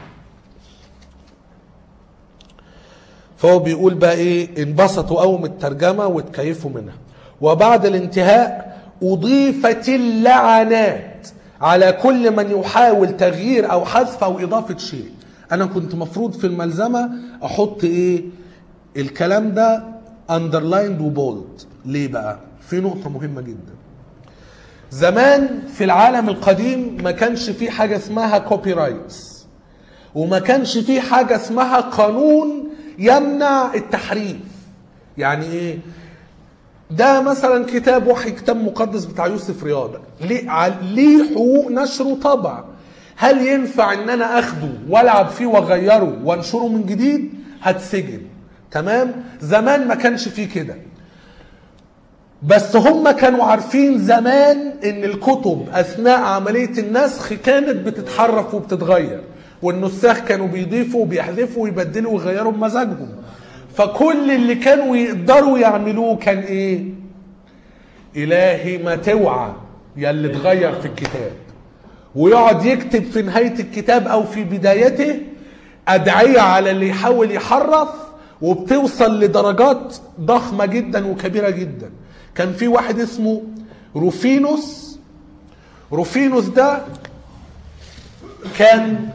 فهو بيقول بقى ايه انبسطوا قوي من الترجمه واتكيفوا منها وبعد الانتهاء اضيفت اللعنات على كل من يحاول تغيير او حذف او اضافه شيء انا كنت مفروض في الملزمه احط ايه الكلام ده اندرلايند وبولد ليه بقى في نقطه مهمه جدا زمان في العالم القديم ما كانش في حاجه اسمها كوبي رايتس وما كانش في حاجه اسمها قانون يمنع التحريف يعني ايه ده مثلا كتاب وحي كتاب مقدس بتاع يوسف رياض ليه ع- ليه حقوق نشر وطبع هل ينفع ان انا اخده والعب فيه واغيره وانشره من جديد هتسجن تمام زمان ما كانش فيه كده بس هم كانوا عارفين زمان ان الكتب اثناء عمليه النسخ كانت بتتحرف وبتتغير والنساخ كانوا بيضيفوا وبيحذفوا ويبدلوا ويغيروا بمزاجهم فكل اللي كانوا يقدروا يعملوه كان ايه الهي ما توعى يا اللي اتغير في الكتاب ويقعد يكتب في نهايه الكتاب او في بدايته ادعيه على اللي يحاول يحرف وبتوصل لدرجات ضخمه جدا وكبيره جدا كان في واحد اسمه روفينوس روفينوس ده كان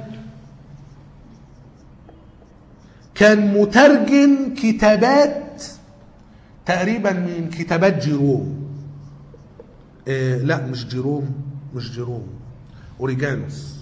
كان مترجم كتابات تقريبا من كتابات جيروم إيه لا مش جيروم مش جيروم اوريجانوس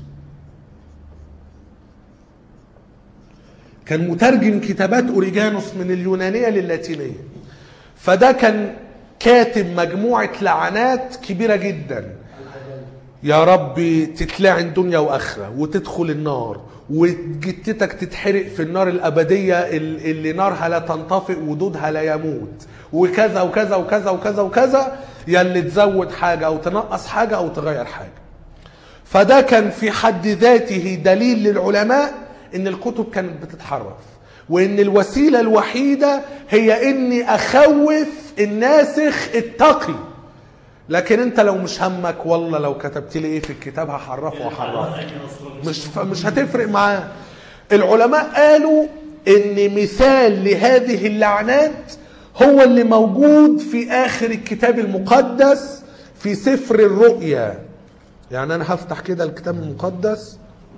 كان مترجم كتابات اوريجانوس من اليونانيه للاتينيه فده كان كاتب مجموعه لعنات كبيره جدا يا رب تتلعن دنيا واخره وتدخل النار وجتتك تتحرق في النار الابديه ال- اللي نارها لا تنطفئ ودودها لا يموت وكذا وكذا وكذا وكذا وكذا يا اللي تزود حاجه او تنقص حاجه او تغير حاجه فده كان في حد ذاته دليل للعلماء ان الكتب كانت بتتحرف وان الوسيله الوحيده هي اني اخوف الناسخ التقي لكن انت لو مش همك والله لو كتبت لي ايه في الكتاب هحرفه وهحرفه مش ف... مش هتفرق معاه العلماء قالوا ان مثال لهذه اللعنات هو اللي موجود في اخر الكتاب المقدس في سفر الرؤيا يعني انا هفتح كده الكتاب المقدس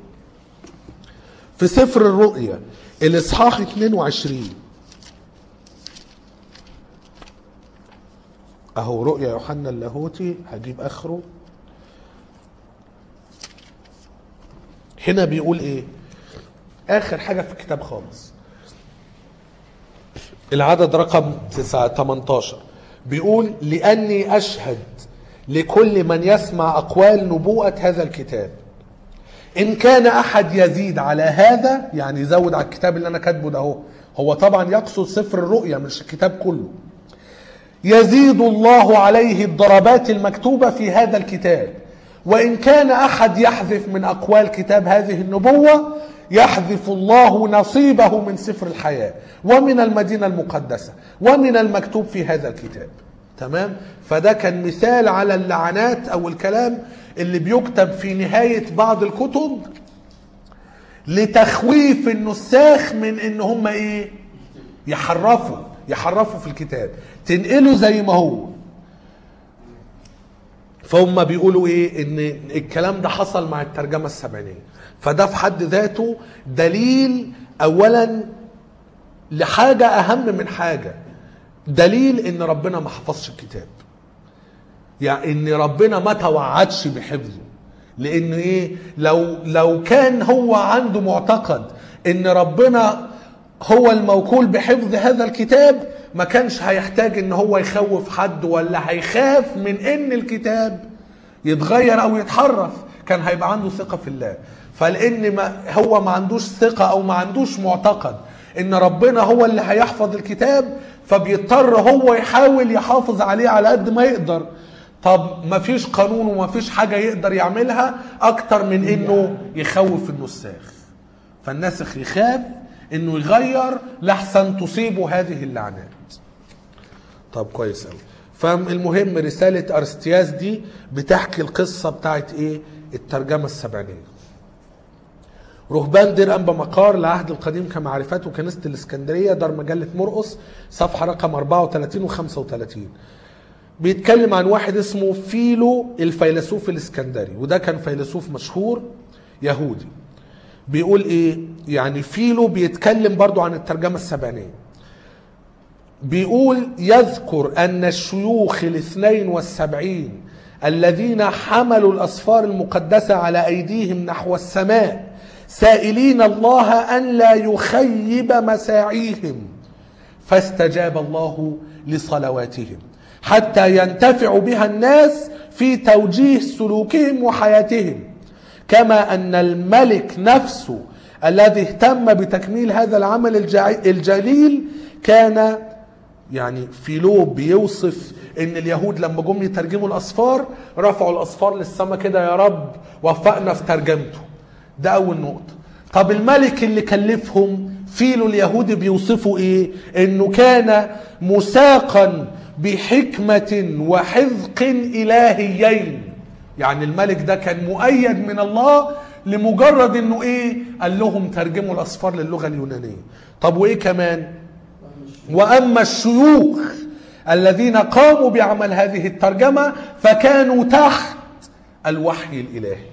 في سفر الرؤيا الاصحاح 22 اهو رؤيا يوحنا اللاهوتي هجيب اخره هنا بيقول ايه اخر حاجه في الكتاب خالص العدد رقم 9 18 بيقول لاني اشهد لكل من يسمع اقوال نبوءه هذا الكتاب ان كان احد يزيد على هذا يعني يزود على الكتاب اللي انا كاتبه ده اهو هو طبعا يقصد سفر الرؤيا مش الكتاب كله يزيد الله عليه الضربات المكتوبة في هذا الكتاب وإن كان أحد يحذف من أقوال كتاب هذه النبوة يحذف الله نصيبه من سفر الحياة ومن المدينة المقدسة ومن المكتوب في هذا الكتاب تمام فده كان مثال على اللعنات أو الكلام اللي بيكتب في نهاية بعض الكتب لتخويف النساخ من ان هم ايه يحرفوا يحرفوا في الكتاب تنقله زي ما هو فهم بيقولوا ايه ان الكلام ده حصل مع الترجمه السبعينيه فده في حد ذاته دليل اولا لحاجه اهم من حاجه دليل ان ربنا ما حفظش الكتاب يعني ان ربنا ما توعدش بحفظه لان ايه لو لو كان هو عنده معتقد ان ربنا هو الموكول بحفظ هذا الكتاب ما كانش هيحتاج ان هو يخوف حد ولا هيخاف من ان الكتاب يتغير او يتحرف كان هيبقى عنده ثقة في الله فلان ما هو ما عندوش ثقه او ما عندوش معتقد ان ربنا هو اللي هيحفظ الكتاب فبيضطر هو يحاول يحافظ عليه على قد ما يقدر طب ما فيش قانون وما فيش حاجه يقدر يعملها اكتر من انه يخوف النساخ فالناسخ يخاف انه يغير لحسن تصيبه هذه اللعنات طب كويس قوي فالمهم رسالة أرستياس دي بتحكي القصة بتاعت إيه؟ الترجمة السبعينية. رهبان دير أنبا مقار العهد القديم كمعرفته كنيسة الإسكندرية دار مجلة مرقس صفحة رقم 34 و 35. بيتكلم عن واحد اسمه فيلو الفيلسوف الإسكندري وده كان فيلسوف مشهور يهودي. بيقول إيه؟ يعني فيلو بيتكلم برضو عن الترجمة السبعينية. بيقول يذكر أن الشيوخ الاثنين والسبعين الذين حملوا الأسفار المقدسة على أيديهم نحو السماء سائلين الله أن لا يخيب مساعيهم فاستجاب الله لصلواتهم حتى ينتفع بها الناس في توجيه سلوكهم وحياتهم كما أن الملك نفسه الذي اهتم بتكميل هذا العمل الجع- الجليل كان يعني فيلو بيوصف ان اليهود لما جم يترجموا الاسفار رفعوا الاسفار للسماء كده يا رب وفقنا في ترجمته ده اول نقطه طب الملك اللي كلفهم فيلو اليهودي بيوصفه ايه انه كان مساقا بحكمه وحذق الهيين يعني الملك ده كان مؤيد من الله لمجرد انه ايه قال لهم ترجموا الاسفار للغه اليونانيه طب وايه كمان واما الشيوخ الذين قاموا بعمل هذه الترجمه فكانوا تحت الوحي الالهي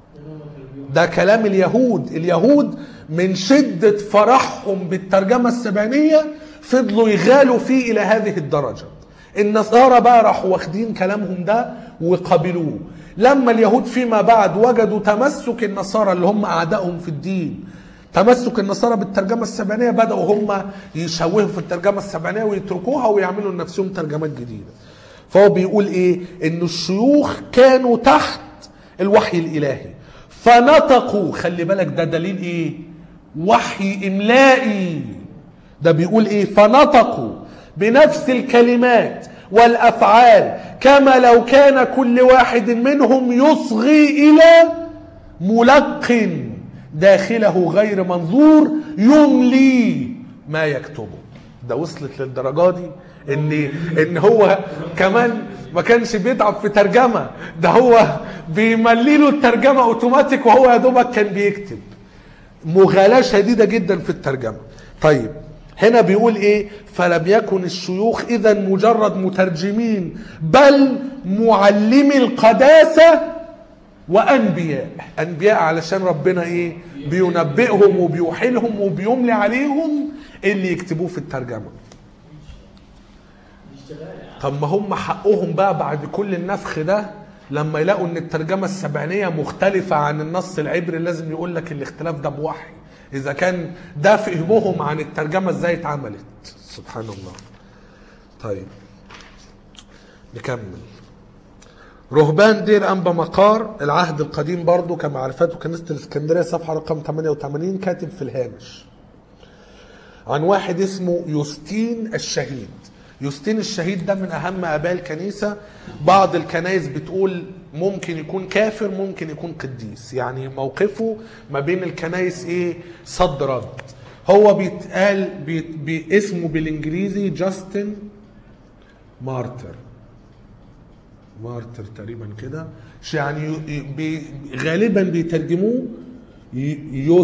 ده كلام اليهود اليهود من شدة فرحهم بالترجمة السبعينية فضلوا يغالوا فيه إلى هذه الدرجة النصارى بقى راحوا واخدين كلامهم ده وقبلوه لما اليهود فيما بعد وجدوا تمسك النصارى اللي هم أعدائهم في الدين تمسك النصارى بالترجمة السبعينية بدأوا هم يشوهوا في الترجمة السبعينية ويتركوها ويعملوا لنفسهم ترجمات جديدة فهو بيقول ايه ان الشيوخ كانوا تحت الوحي الالهي فنطقوا خلي بالك ده دليل ايه وحي املائي ده بيقول ايه فنطقوا بنفس الكلمات والافعال كما لو كان كل واحد منهم يصغي الى ملقن داخله غير منظور يملي ما يكتبه ده وصلت للدرجه دي ان ان هو كمان ما كانش بيتعب في ترجمه ده هو بيملي له الترجمه اوتوماتيك وهو يا دوبك كان بيكتب مغالاه شديده جدا في الترجمه طيب هنا بيقول ايه فلم يكن الشيوخ اذا مجرد مترجمين بل معلمي القداسه وانبياء انبياء علشان ربنا ايه بينبئهم وبيوحي وبيملي عليهم اللي يكتبوه في الترجمه طب ما هم حقهم بقى بعد كل النفخ ده لما يلاقوا ان الترجمه السبعينيه مختلفه عن النص العبري لازم يقول لك الاختلاف ده بوحي اذا كان ده فهمهم عن الترجمه ازاي اتعملت سبحان الله طيب نكمل رهبان دير أنبا مقار العهد القديم برضو كمعرفته كنيسة الإسكندرية صفحة رقم 88 كاتب في الهامش عن واحد اسمه يوستين الشهيد يوستين الشهيد ده من أهم آباء الكنيسة بعض الكنائس بتقول ممكن يكون كافر ممكن يكون قديس يعني موقفه ما بين الكنائس ايه صد رد هو بيتقال بيت باسمه بالانجليزي جاستن مارتر مارتر تقريبا كده يعني ي- بي غالبا بيترجموه ي-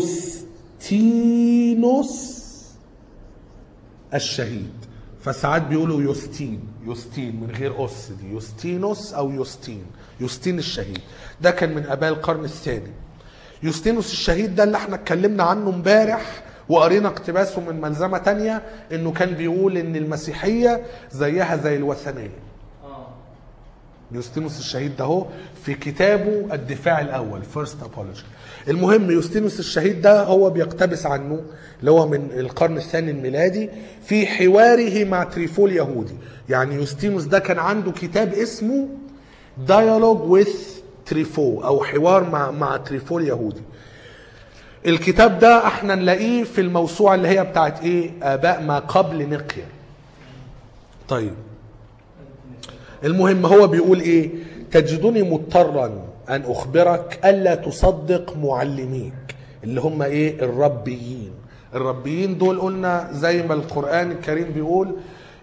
يوستينوس الشهيد فساعات بيقولوا يوستين يوستين من غير اس دي يوستينوس او يوستين يوستين الشهيد ده كان من اباء القرن الثاني يوستينوس الشهيد ده اللي احنا اتكلمنا عنه امبارح وقرينا اقتباسه من ملزمه تانية انه كان بيقول ان المسيحيه زيها زي الوثنيه اه يوستينوس الشهيد ده هو في كتابه الدفاع الاول فيرست ابولوجي المهم يوستينوس الشهيد ده هو بيقتبس عنه اللي هو من القرن الثاني الميلادي في حواره مع تريفول يهودي يعني يوستينوس ده كان عنده كتاب اسمه ديالوج وذ تريفو او حوار مع مع تريفول يهودي الكتاب ده احنا نلاقيه في الموسوعة اللي هي بتاعت ايه اباء ما قبل نقيا طيب المهم هو بيقول ايه تجدني مضطرا ان اخبرك الا تصدق معلميك اللي هم ايه الربيين الربيين دول قلنا زي ما القرآن الكريم بيقول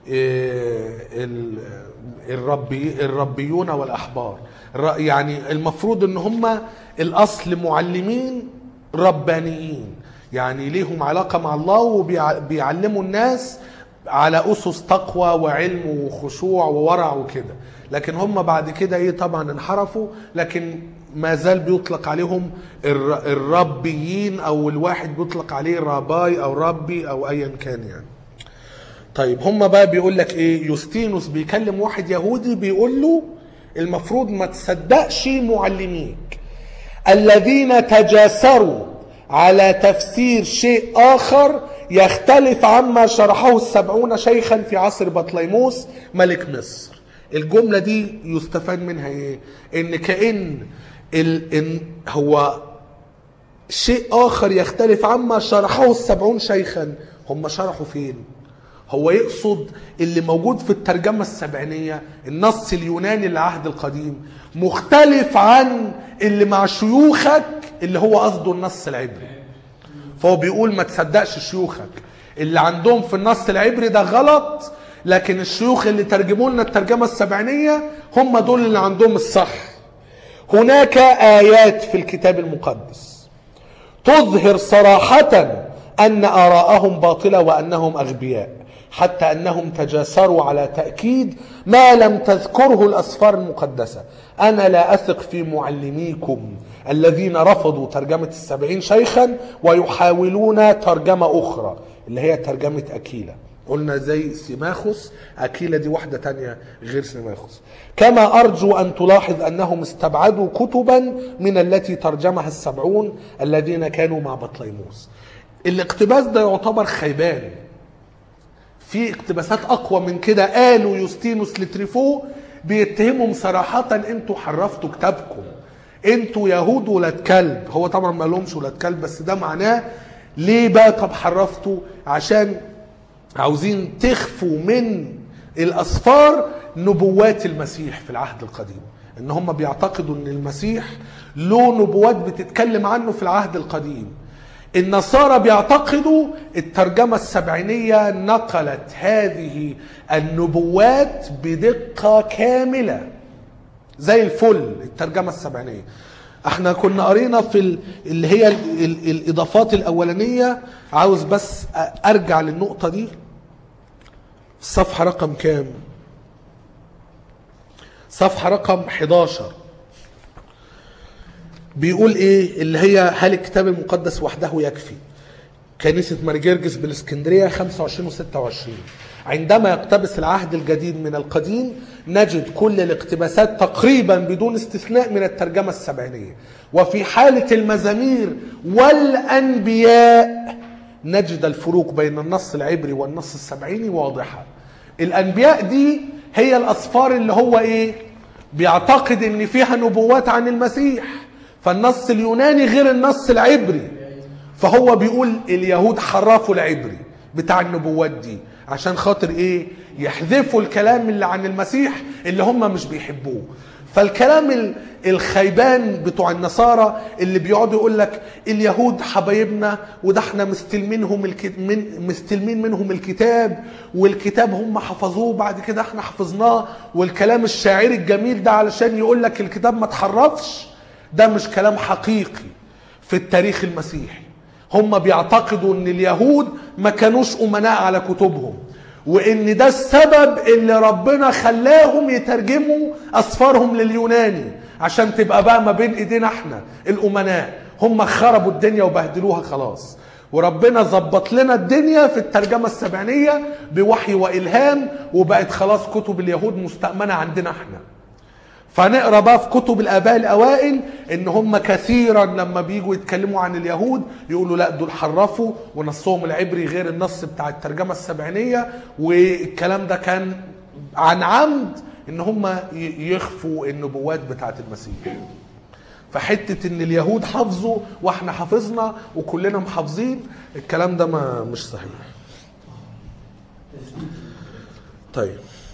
إيه ال- الربي الربيون والاحبار الر- يعني المفروض ان هم الاصل معلمين ربانيين يعني ليهم علاقه مع الله وبيعلموا الناس على اسس تقوى وعلم وخشوع وورع وكده لكن هم بعد كده ايه طبعا انحرفوا لكن ما زال بيطلق عليهم الر- الربيين او الواحد بيطلق عليه راباي او ربي او ايا كان يعني طيب هم بقى بيقول لك ايه يوستينوس بيكلم واحد يهودي بيقول له المفروض ما تصدقش معلميك الذين تجاسروا على تفسير شيء آخر يختلف عما شرحه السبعون شيخا في عصر بطليموس ملك مصر الجملة دي يستفاد منها ايه ان كأن ال... إن هو شيء آخر يختلف عما شرحه السبعون شيخا هم شرحوا فين هو يقصد اللي موجود في الترجمة السبعينية النص اليوناني للعهد القديم مختلف عن اللي مع شيوخك اللي هو قصده النص العبري فهو بيقول ما تصدقش شيوخك اللي عندهم في النص العبري ده غلط لكن الشيوخ اللي ترجموا لنا الترجمة السبعينية هم دول اللي عندهم الصح هناك آيات في الكتاب المقدس تظهر صراحة أن آراءهم باطلة وأنهم أغبياء حتى أنهم تجاسروا على تأكيد ما لم تذكره الأسفار المقدسة أنا لا أثق في معلميكم الذين رفضوا ترجمة السبعين شيخا ويحاولون ترجمة أخرى اللي هي ترجمة أكيلة قلنا زي سيماخوس أكيلة دي واحدة تانية غير سيماخوس كما أرجو أن تلاحظ أنهم استبعدوا كتبا من التي ترجمها السبعون الذين كانوا مع بطليموس الاقتباس ده يعتبر خيبان في اقتباسات اقوى من كده قالوا يوستينوس لتريفو بيتهمهم صراحة انتوا حرفتوا كتابكم انتوا يهود ولاد كلب هو طبعا ما لهمش ولاد كلب بس ده معناه ليه بقى طب حرفتوا عشان عاوزين تخفوا من الاسفار نبوات المسيح في العهد القديم ان هم بيعتقدوا ان المسيح له نبوات بتتكلم عنه في العهد القديم النصارى بيعتقدوا الترجمة السبعينية نقلت هذه النبوات بدقة كاملة زي الفل الترجمة السبعينية احنا كنا قرينا في ال- اللي هي ال- ال- الاضافات الاولانية عاوز بس أ- ارجع للنقطة دي الصفحة رقم كام صفحة رقم 11 بيقول ايه اللي هي هل الكتاب المقدس وحده يكفي كنيسة مرجرجس بالاسكندرية 25 و 26 عندما يقتبس العهد الجديد من القديم نجد كل الاقتباسات تقريبا بدون استثناء من الترجمة السبعينية وفي حالة المزامير والأنبياء نجد الفروق بين النص العبري والنص السبعيني واضحة الأنبياء دي هي الأسفار اللي هو إيه بيعتقد إن فيها نبوات عن المسيح فالنص اليوناني غير النص العبري فهو بيقول اليهود حرفوا العبري بتاع النبوات دي عشان خاطر ايه يحذفوا الكلام اللي عن المسيح اللي هم مش بيحبوه فالكلام ال- الخيبان بتوع النصارى اللي بيقعدوا يقول لك اليهود حبايبنا وده احنا مستلمينهم الك... من مستلمين منهم الكتاب والكتاب هم حفظوه بعد كده احنا حفظناه والكلام الشاعري الجميل ده علشان يقول لك الكتاب ما تحرفش ده مش كلام حقيقي في التاريخ المسيحي هم بيعتقدوا ان اليهود ما كانوش امناء على كتبهم وان ده السبب اللي ربنا خلاهم يترجموا اسفارهم لليوناني عشان تبقى بقى ما بين ايدينا احنا الامناء هم خربوا الدنيا وبهدلوها خلاص وربنا ظبط لنا الدنيا في الترجمة السبعينية بوحي وإلهام وبقت خلاص كتب اليهود مستأمنة عندنا احنا فنقرا بقى في كتب الاباء الاوائل ان هم كثيرا لما بيجوا يتكلموا عن اليهود يقولوا لا دول حرفوا ونصهم العبري غير النص بتاع الترجمه السبعينيه والكلام ده كان عن عمد ان هم ي- يخفوا النبوات بتاعت المسيح فحته ان اليهود حافظوا واحنا حافظنا وكلنا محافظين الكلام ده ما مش صحيح طيب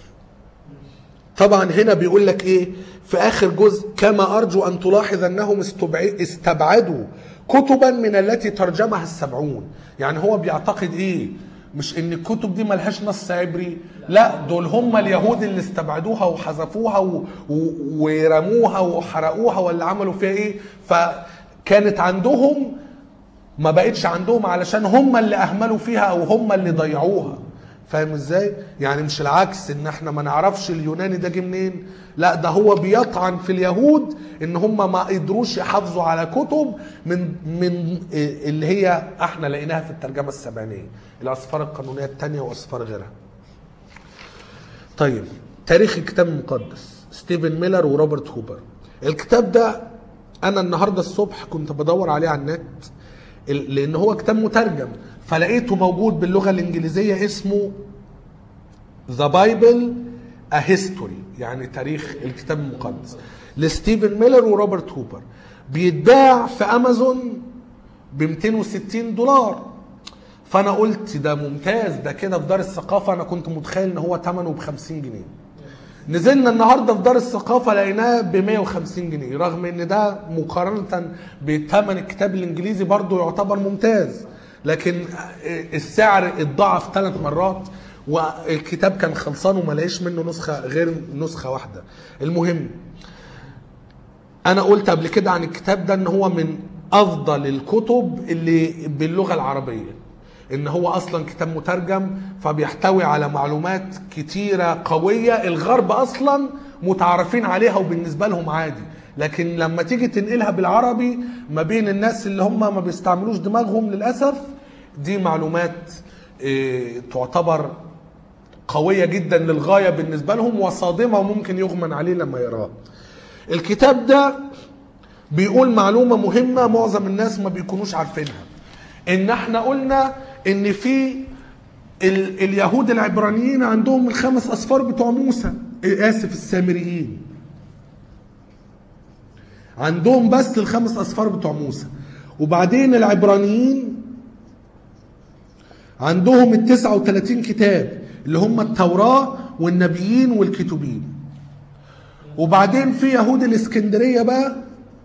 طبعا هنا بيقول لك ايه في اخر جزء كما ارجو ان تلاحظ انهم استبع- استبعدوا كتبا من التي ترجمها السبعون يعني هو بيعتقد ايه مش ان الكتب دي ملهاش نص عبري لا دول هم اليهود اللي استبعدوها وحذفوها و... و... ورموها وحرقوها ولا عملوا فيها ايه فكانت عندهم ما بقتش عندهم علشان هم اللي اهملوا فيها او هم اللي ضيعوها فاهم ازاي يعني مش العكس ان احنا ما نعرفش اليوناني ده جه منين لا ده هو بيطعن في اليهود ان هم ما قدروش يحافظوا على كتب من من اللي هي احنا لقيناها في الترجمه السبعينيه الاسفار القانونيه الثانيه واسفار غيرها طيب تاريخ الكتاب المقدس ستيفن ميلر وروبرت هوبر الكتاب ده انا النهارده الصبح كنت بدور عليه على النت ال- لان هو كتاب مترجم فلقيته موجود باللغه الانجليزيه اسمه ذا بايبل ا هيستوري يعني تاريخ الكتاب المقدس لستيفن ميلر وروبرت هوبر بيتباع في امازون ب 260 دولار فانا قلت ده ممتاز ده كده في دار الثقافه انا كنت متخيل ان هو ثمنه ب 50 جنيه نزلنا النهارده في دار الثقافه لقيناه ب 150 جنيه رغم ان ده مقارنه بثمن الكتاب الانجليزي برضه يعتبر ممتاز لكن السعر اتضاعف ثلاث مرات والكتاب كان خلصان وما لاقيش منه نسخه غير نسخه واحده المهم انا قلت قبل كده عن الكتاب ده ان هو من افضل الكتب اللي باللغه العربيه ان هو اصلا كتاب مترجم فبيحتوي على معلومات كتيره قويه الغرب اصلا متعارفين عليها وبالنسبه لهم عادي لكن لما تيجي تنقلها بالعربي ما بين الناس اللي هم ما بيستعملوش دماغهم للاسف دي معلومات إيه، تعتبر قوية جدا للغاية بالنسبة لهم وصادمة وممكن يغمن عليه لما يقراها الكتاب ده بيقول معلومة مهمة معظم الناس ما بيكونوش عارفينها ان احنا قلنا ان في ال اليهود العبرانيين عندهم الخمس اصفار بتوع موسى إيه، اسف السامريين عندهم بس الخمس اصفار بتوع موسى وبعدين العبرانيين عندهم ال 39 كتاب اللي هم التوراة والنبيين والكتبين وبعدين في يهود الاسكندرية بقى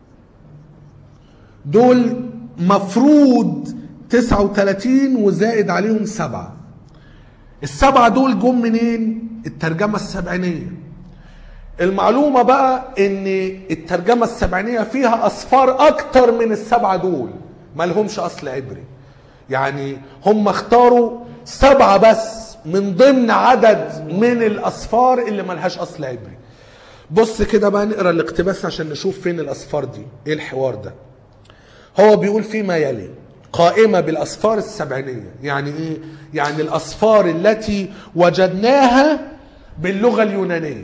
دول مفروض 39 وزائد عليهم سبعة السبعة دول جم منين؟ الترجمة السبعينية المعلومة بقى ان الترجمة السبعينية فيها اصفار اكتر من السبعة دول ما لهمش اصل عبري يعني هم اختاروا سبعة بس من ضمن عدد من الاصفار اللي ملهاش اصل عبري بص كده بقى نقرا الاقتباس عشان نشوف فين الاصفار دي ايه الحوار ده هو بيقول فيما يلي قائمة بالأصفار السبعينية يعني إيه؟ يعني الأصفار التي وجدناها باللغة اليونانية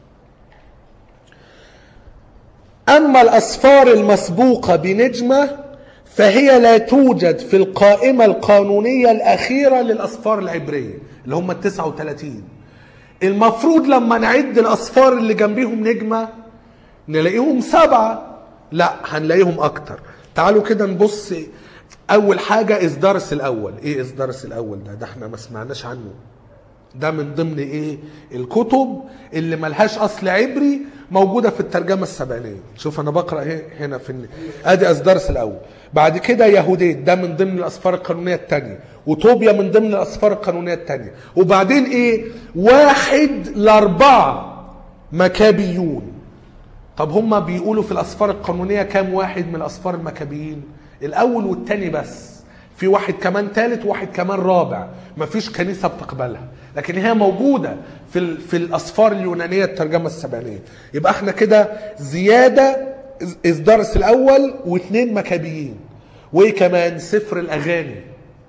أما الأصفار المسبوقة بنجمة فهي لا توجد في القائمة القانونية الأخيرة للأصفار العبرية اللي هم ال 39 المفروض لما نعد الأصفار اللي جنبيهم نجمة نلاقيهم سبعة لا هنلاقيهم أكتر تعالوا كده نبص أول حاجة إصدارس الأول إيه إصدارس الأول ده ده احنا ما سمعناش عنه ده من ضمن ايه الكتب اللي ملهاش اصل عبري موجوده في الترجمه السبعينيه شوف انا بقرا ايه هنا في الن- ادي اصدارس الاول بعد كده يهوديت ده من ضمن الاسفار القانونيه الثانيه وطوبيا من ضمن الاسفار القانونيه الثانيه وبعدين ايه واحد لاربعه مكابيون طب هما بيقولوا في الاسفار القانونيه كام واحد من الاسفار المكابيين الاول والثاني بس في واحد كمان ثالث وواحد كمان رابع مفيش كنيسه بتقبلها لكن هي موجوده في ال- في الاسفار اليونانيه الترجمه السبعينيه يبقى احنا كده زياده اصدارس الاول واثنين مكابيين وايه كمان سفر الاغاني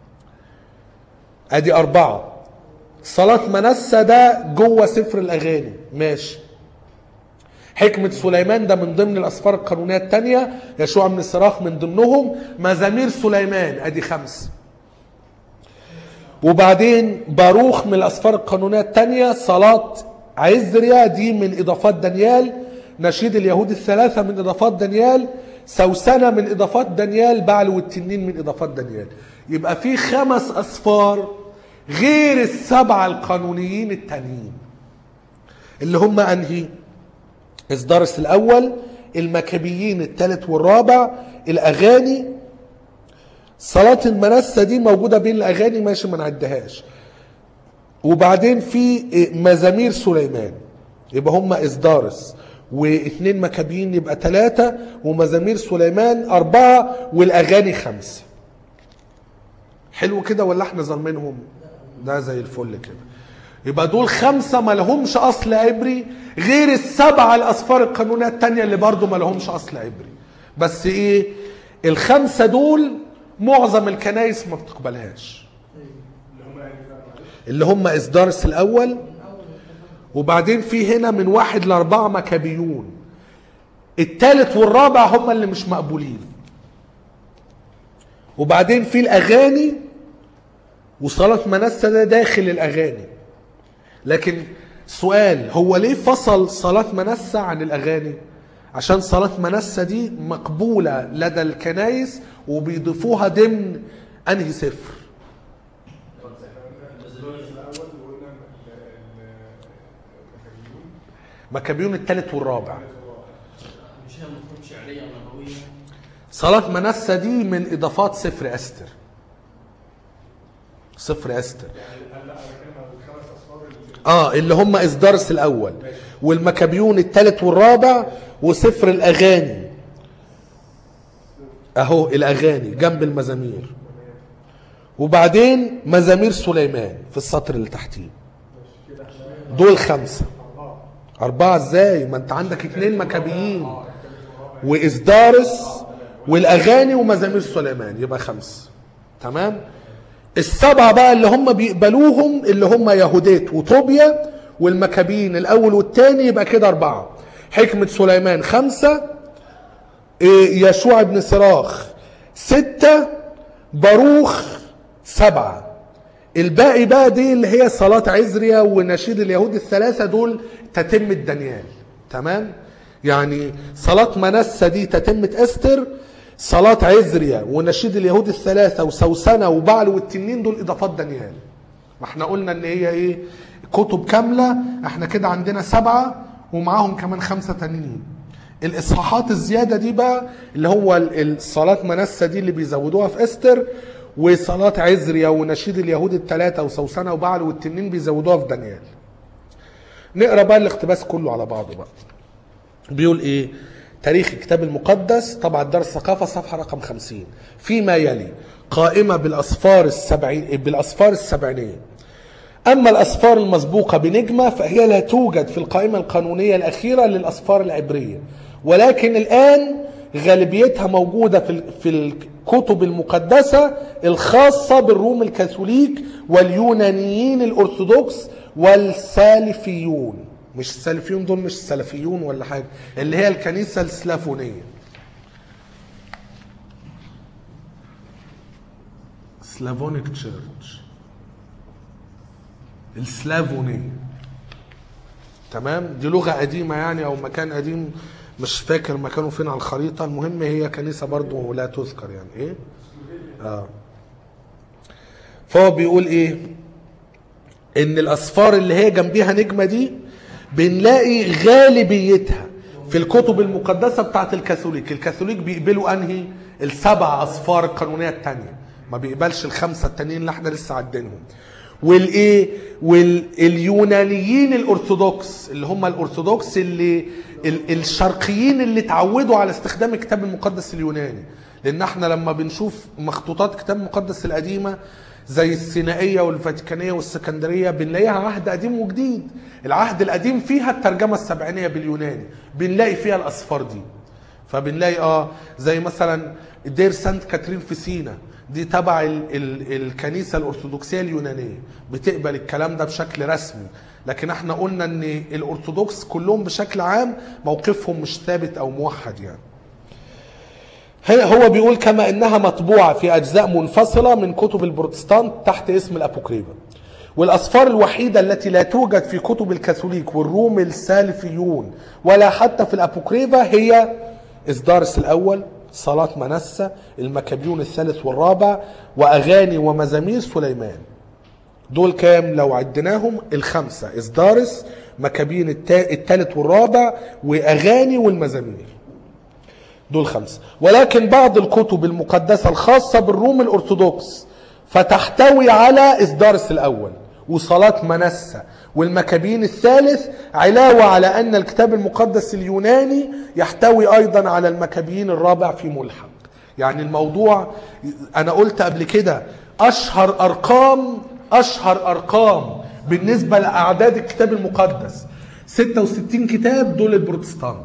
ادي اربعه صلاه منسى ده جوه سفر الاغاني ماشي حكمة سليمان ده من ضمن الأسفار القانونية الثانية يشوع من الصراخ من ضمنهم مزامير سليمان أدي خمس وبعدين باروخ من الأسفار القانونية الثانية صلاة عزريا دي من إضافات دانيال نشيد اليهود الثلاثة من إضافات دانيال سوسنة من إضافات دانيال بعل والتنين من إضافات دانيال يبقى في خمس أسفار غير السبعة القانونيين التانيين اللي هم أنهي إصدارس الأول المكابيين الثالث والرابع الأغاني صلاة المنسة دي موجودة بين الأغاني ماشي ما نعدهاش وبعدين في مزامير سليمان يبقى هم إصدارس واثنين مكابيين يبقى ثلاثة ومزامير سليمان أربعة والأغاني خمسة حلو كده ولا احنا ظالمينهم ده زي الفل كده يبقى دول خمسة ما لهمش أصل عبري غير السبعة الأسفار القانونية التانية اللي برضو ما لهمش أصل عبري بس إيه الخمسة دول معظم الكنايس ما بتقبلهاش اللي هم يعني بقى معلش اللي هم إصدارس الأول وبعدين في هنا من واحد لأربعة مكابيون التالت والرابع هم اللي مش مقبولين وبعدين في الأغاني وصلاة منسى ده داخل الأغاني لكن سؤال هو ليه فصل صلاة منسى عن الأغاني عشان صلاة منسى دي مقبولة لدى الكنايس وبيضيفوها ضمن أنهي سفر الأول وقلنا ال- ال- المكابيون مكابيون الثالث والرابع مش هي مفهوم شعريه ونبويه صلاة منسى دي من إضافات سفر أستر سفر أستر يعني لا انا بتكلم عن الخمس اصفار اللي اه اللي هم إصدارس الأول والمكابيون الثالث والرابع وسفر الأغاني أهو الأغاني جنب المزامير وبعدين مزامير سليمان في السطر اللي تحتيه دول خمسة أربعة ازاي ما انت عندك اتنين مكابيين وإصدارس والأغاني ومزامير سليمان يبقى خمسة تمام السبعة بقى اللي هم بيقبلوهم اللي هم يهوديت وطوبيا والمكابين الأول والثاني يبقى كده أربعة حكمة سليمان خمسة إيه، يشوع بن صراخ ستة باروخ سبعة الباقي بقى دي اللي هي صلاة عزريا ونشيد اليهود الثلاثة دول تتمة دانيال تمام يعني صلاة منسى دي تتمة استر صلاة عزريا ونشيد اليهود الثلاثة وسوسنة وبعل والتنين دول إضافات دانيال ما احنا قلنا ان هي ايه كتب كاملة احنا كده عندنا سبعة ومعاهم كمان خمسة تانيين الاصحاحات الزيادة دي بقى اللي هو ال- الصلاة منسى دي اللي بيزودوها في استر وصلاة عزريا ونشيد اليهود الثلاثة وسوسنة وبعل والتنين بيزودوها في دانيال نقرا بقى الاقتباس كله على بعضه بقى بيقول ايه تاريخ الكتاب المقدس طبعا دار الثقافة صفحة رقم 50 فيما يلي قائمة بالأسفار السبعين بالأسفار السبعينية أما الأسفار المسبوقة بنجمة فهي لا توجد في القائمة القانونية الأخيرة للأسفار العبرية ولكن الآن غالبيتها موجودة في ال- في الكتب المقدسة الخاصة بالروم الكاثوليك واليونانيين الأرثوذكس والسالفيون مش السالفيون دول مش السلفيون ولا حاجة اللي هي الكنيسة السلافونية سلافونيك تشيرش السلافونية تمام دي لغة قديمة يعني أو مكان قديم مش فاكر مكانه فين على الخريطة المهم هي كنيسة برضو لا تذكر يعني إيه آه فهو بيقول إيه إن الأسفار اللي هي جنبيها نجمة دي بنلاقي غالبيتها في الكتب المقدسة بتاعت الكاثوليك الكاثوليك بيقبلوا أنهي السبع أسفار القانونية التانية ما بيقبلش الخمسة التانيين اللي احنا لسه عدينهم والايه واليونانيين الارثوذكس اللي هم الارثوذكس اللي ال- الشرقيين اللي اتعودوا على استخدام الكتاب المقدس اليوناني لان احنا لما بنشوف مخطوطات الكتاب المقدس القديمه زي السينائيه والفاتيكانيه والسكندريه بنلاقيها عهد قديم وجديد العهد القديم فيها الترجمه السبعينيه باليوناني بنلاقي فيها الاسفار دي فبنلاقي اه زي مثلا دير سانت كاترين في سينا دي تبع ال ال الكنيسه الارثوذكسيه اليونانيه بتقبل الكلام ده بشكل رسمي لكن احنا قلنا ان الارثوذكس كلهم بشكل عام موقفهم مش ثابت او موحد يعني هي- هو بيقول كما انها مطبوعه في اجزاء منفصله من كتب البروتستانت تحت اسم الابوكريفا والأسفار الوحيدة التي لا توجد في كتب الكاثوليك والروم السالفيون ولا حتى في الأبوكريفا هي إصدارس الأول صلاة منسة المكابيون الثالث والرابع وأغاني ومزامير سليمان دول كام لو عدناهم الخمسة إصدارس مكابين التا- التالت والرابع وأغاني والمزامير دول خمسة ولكن بعض الكتب المقدسة الخاصة بالروم الأرثوذكس فتحتوي على إصدارس الأول وصلاة منسة والمكابين الثالث علاوة على أن الكتاب المقدس اليوناني يحتوي أيضا على المكابين الرابع في ملحق يعني الموضوع أنا قلت قبل كده أشهر أرقام أشهر أرقام بالنسبة لأعداد الكتاب المقدس 66 كتاب دول البروتستانت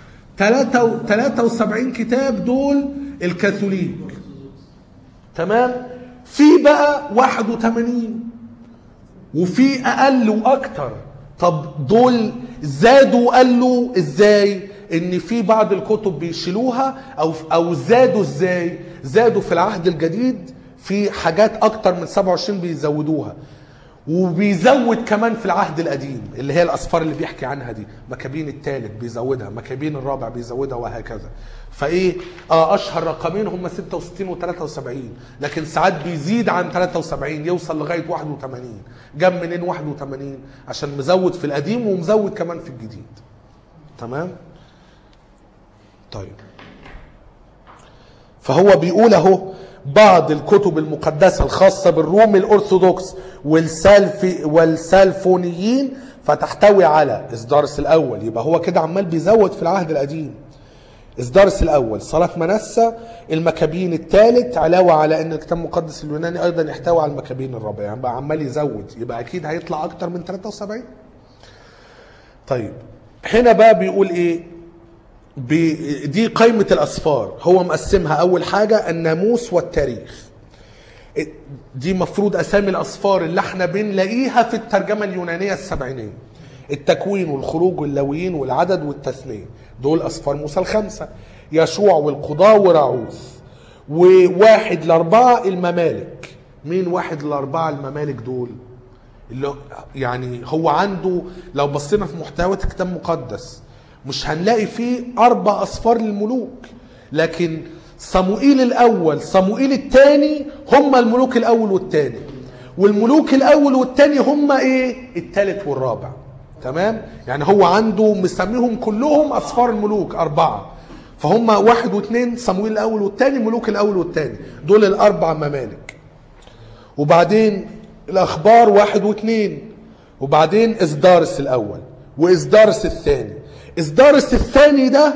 73 كتاب دول الكاثوليك تمام في بقى 81 وفي اقل واكتر طب دول زادوا وقالوا ازاي ان في بعض الكتب بيشيلوها او او زادوا ازاي زادوا في العهد الجديد في حاجات اكتر من 27 بيزودوها وبيزود كمان في العهد القديم اللي هي الاسفار اللي بيحكي عنها دي مكابين الثالث بيزودها مكابين الرابع بيزودها وهكذا فايه اه اشهر رقمين هم 66 و73 لكن ساعات بيزيد عن 73 يوصل لغايه 81 جاب منين 81 عشان مزود في القديم ومزود كمان في الجديد تمام طيب فهو بيقول اهو بعض الكتب المقدسة الخاصة بالروم الأرثوذكس والسالفي والسالفونيين فتحتوي على إصدارس الأول يبقى هو كده عمال بيزود في العهد القديم إصدارس الأول صلاة منسة المكابين الثالث علاوة على أن الكتاب المقدس اليوناني أيضا يحتوي على المكابين الرابع يعني بقى عمال يزود يبقى أكيد هيطلع أكتر من 73 طيب هنا بقى بيقول إيه ب- دي قائمة الأسفار هو مقسمها أول حاجة الناموس والتاريخ دي مفروض أسامي الأسفار اللي احنا بنلاقيها في الترجمة اليونانية السبعينية التكوين والخروج واللويين والعدد والتثنية دول أسفار موسى الخمسة يشوع والقضاء وراعوث وواحد لأربعة الممالك مين واحد لأربعة الممالك دول اللي هو- يعني هو عنده لو بصينا في محتوى الكتاب المقدس مش هنلاقي فيه اربع اصفار للملوك لكن صموئيل الاول صموئيل الثاني هم الملوك الاول والثاني والملوك الاول والثاني هم ايه الثالث والرابع تمام يعني هو عنده مسميهم كلهم اصفار الملوك اربعه فهم واحد واثنين صموئيل الاول والثاني ملوك الاول والثاني دول الاربع ممالك وبعدين الاخبار واحد واثنين وبعدين اصدارس الاول واصدارس الثاني اصدارس الثاني ده